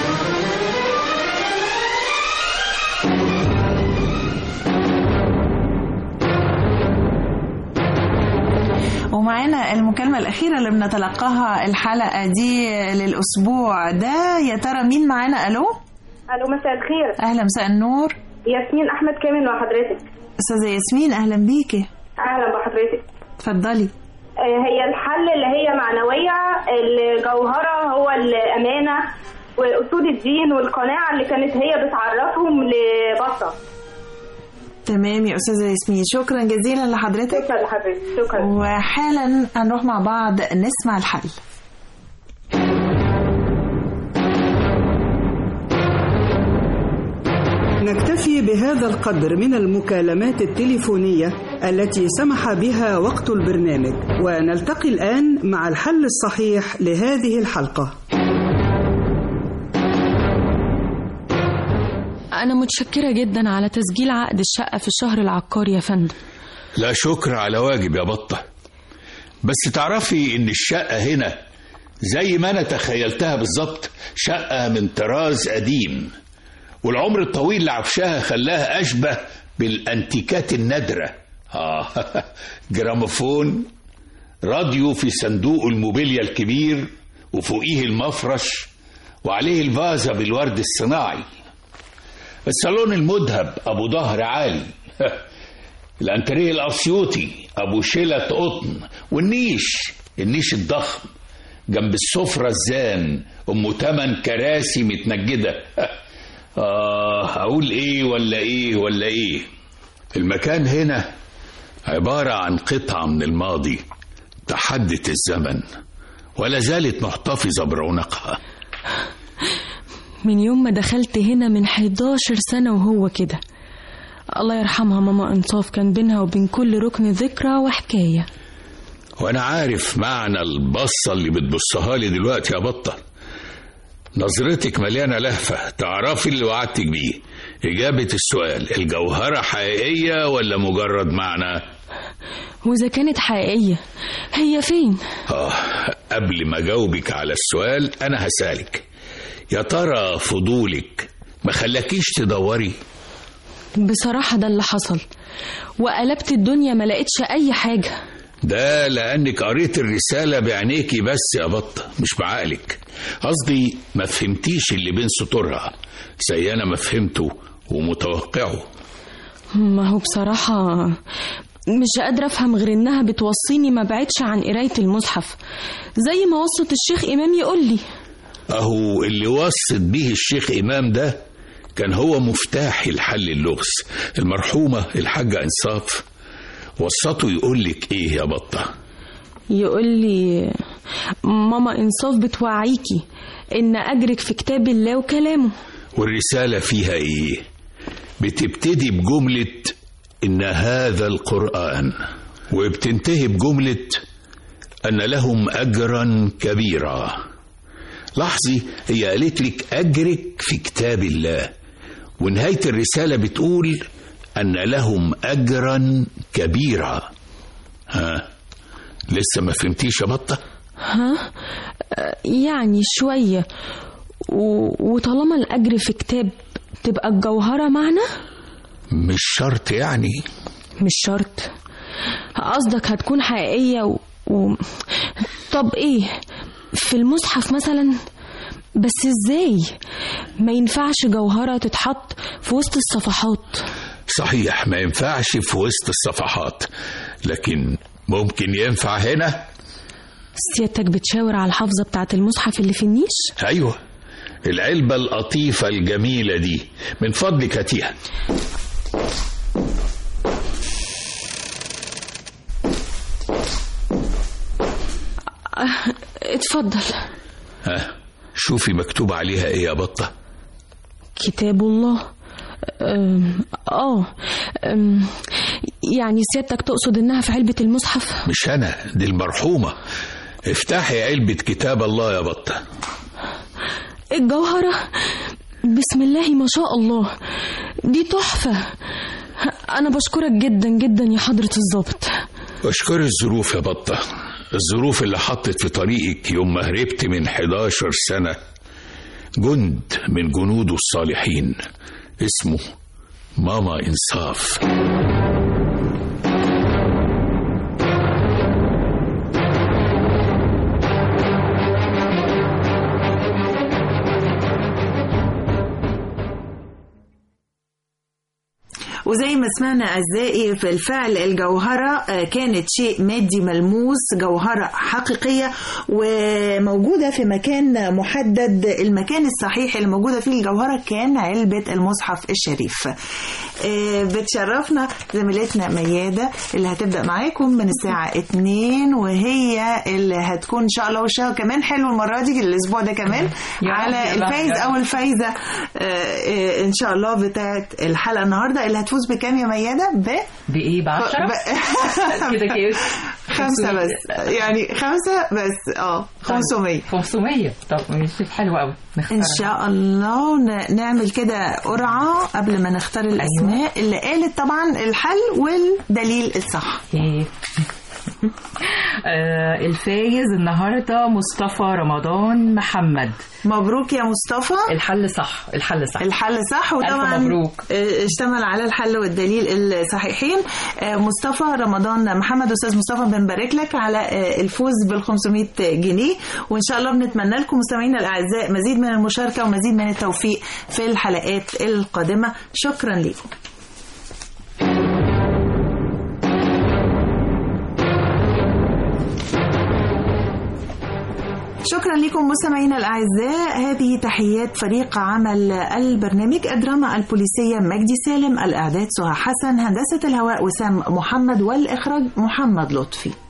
Speaker 11: ومعانا المكالمة الأخيرة اللي بنتلقاها الحلقة دي للأسبوع ده يا ترى مين معانا ألو؟
Speaker 12: الو مساء الخير
Speaker 11: أهلا مساء النور
Speaker 12: ياسمين احمد كامل مع حضرتك
Speaker 11: أستاذة ياسمين أهلا بيكي
Speaker 12: اهلا بحضرتك
Speaker 11: اتفضلي
Speaker 12: آه، هي الحل اللي هي معنوية الجوهرة هو الأمانة وأسود الدين والقناعة اللي كانت هي بتعرفهم لبطة
Speaker 11: تمام يا أستاذة ياسمين شكرا جزيلا لحضرتك
Speaker 12: شكرا لحضرتك شكرا
Speaker 11: وحالا هنروح مع بعض نسمع الحل
Speaker 1: نكتفي بهذا القدر من المكالمات التليفونية التي سمح بها وقت البرنامج ونلتقي الآن مع الحل الصحيح لهذه الحلقة
Speaker 6: أنا متشكرة جدا على تسجيل عقد الشقة في الشهر العقاري يا فندم
Speaker 10: لا شكر على واجب يا بطة بس تعرفي ان الشقة هنا زي ما انا تخيلتها بالظبط شقة من طراز قديم والعمر الطويل لعفشها خلاها اشبه بالانتيكات النادرة آه جراموفون راديو في صندوق الموبيليا الكبير وفوقيه المفرش وعليه الفازة بالورد الصناعي الصالون المذهب ابو ظهر عالي الانتريه الاسيوطي ابو شلة قطن والنيش النيش الضخم جنب السفرة الزان ام تمن كراسي متنجدة اه اقول ايه ولا ايه ولا ايه المكان هنا عبارة عن قطعة من الماضي تحدت الزمن ولا زالت محتفظة برونقها
Speaker 6: من يوم ما دخلت هنا من 11 سنة وهو كده الله يرحمها ماما انصاف كان بينها وبين كل ركن ذكرى وحكاية
Speaker 10: وانا عارف معنى البصة اللي بتبصها لي دلوقتي يا بطة نظرتك مليانة لهفة تعرفي اللي وعدتك بيه إجابة السؤال الجوهرة حقيقية ولا مجرد معنى
Speaker 6: وإذا كانت حقيقية هي فين؟
Speaker 10: آه قبل ما أجاوبك على السؤال أنا هسألك يا ترى فضولك ما خلاكيش تدوري
Speaker 6: بصراحة ده اللي حصل وقلبت الدنيا ما لقيتش أي حاجة
Speaker 10: ده لأنك قريت الرسالة بعينيكي بس يا بطة مش بعقلك قصدي ما فهمتيش اللي بين سطورها زي أنا ما فهمته ومتوقعه
Speaker 6: ما هو بصراحة مش قادرة أفهم غير إنها بتوصيني ما بعدش عن قراية المصحف زي ما وصت الشيخ إمام يقول لي
Speaker 10: أهو اللي وصت بيه الشيخ إمام ده كان هو مفتاح الحل اللغز المرحومة الحاجة إنصاف وصته يقول لك إيه يا بطة
Speaker 6: يقول لي ماما انصاف بتوعيكي ان اجرك في كتاب الله وكلامه
Speaker 10: والرسالة فيها ايه بتبتدي بجملة ان هذا القرآن وبتنتهي بجملة ان لهم اجرا كبيرا لاحظي هي قالت لك اجرك في كتاب الله ونهاية الرسالة بتقول ان لهم اجرا كبيرا ها لسه ما فهمتيش يا بطه
Speaker 6: ها آه، يعني شوية و... وطالما الأجر في كتاب تبقى الجوهرة معنا
Speaker 10: مش شرط يعني
Speaker 6: مش شرط قصدك هتكون حقيقية و... و... طب ايه في المصحف مثلا بس ازاي ما ينفعش جوهرة تتحط في وسط الصفحات
Speaker 10: صحيح ما ينفعش في وسط الصفحات لكن ممكن ينفع هنا
Speaker 6: سيادتك بتشاور على الحافظة بتاعة المصحف اللي في النيش
Speaker 10: ايوه العلبة اللطيفة الجميلة دي من فضلك هاتيها
Speaker 6: آه، اتفضل
Speaker 10: ها شوفي مكتوب عليها ايه يا بطة
Speaker 6: كتاب الله أم، اه أم، يعني سيادتك تقصد انها في علبة المصحف
Speaker 10: مش انا دي المرحومة افتحي علبة كتاب الله يا بطة
Speaker 6: الجوهرة بسم الله ما شاء الله دي تحفة أنا بشكرك جدا جدا يا حضرة الضابط
Speaker 10: واشكر الظروف يا بطة الظروف اللي حطت في طريقك يوم ما هربت من 11 سنة جند من جنوده الصالحين اسمه ماما إنصاف
Speaker 11: وزي ما سمعنا أعزائي في الفعل الجوهرة آه، كانت شيء مادي ملموس جوهرة حقيقية وموجودة في مكان محدد المكان الصحيح اللي موجودة فيه الجوهرة كان علبة المصحف الشريف آه، بتشرفنا زميلتنا ميادة اللي هتبدأ معاكم من الساعة 2 وهي اللي هتكون إن شاء الله وشها كمان حلو المرة دي الأسبوع ده كمان
Speaker 8: يا رب،
Speaker 11: على
Speaker 8: يا رب،
Speaker 11: الفايز
Speaker 8: يا رب.
Speaker 11: أو الفايزة آه، آه، إن شاء الله بتاعت الحلقة النهاردة اللي هتفوز بكام يا ميادة؟ ب
Speaker 8: بإيه بعشرة؟
Speaker 11: ب-
Speaker 8: كده كده
Speaker 11: خمسة بس يعني خمسة بس اه 500
Speaker 8: 500 طب ماشي حلو قوي
Speaker 11: ان شاء الله ون- نعمل كده قرعة قبل ما نختار الاسماء اللي قالت طبعا الحل والدليل الصح
Speaker 8: ايه آه الفايز النهارده مصطفى رمضان محمد
Speaker 11: مبروك يا مصطفى
Speaker 8: الحل صح الحل صح
Speaker 11: الحل صح وطبعا
Speaker 8: ألف مبروك
Speaker 11: آه، اشتمل على الحل والدليل الصحيحين آه، مصطفى رمضان محمد استاذ مصطفى بنبارك لك على آه، الفوز بال 500 جنيه وان شاء الله بنتمنى لكم مستمعينا الاعزاء مزيد من المشاركه ومزيد من التوفيق في الحلقات القادمه شكرا لكم شكرا لكم مستمعينا الاعزاء هذه تحيات فريق عمل البرنامج الدراما البوليسيه مجدي سالم الاعداد سهى حسن هندسه الهواء وسام محمد والاخراج محمد لطفي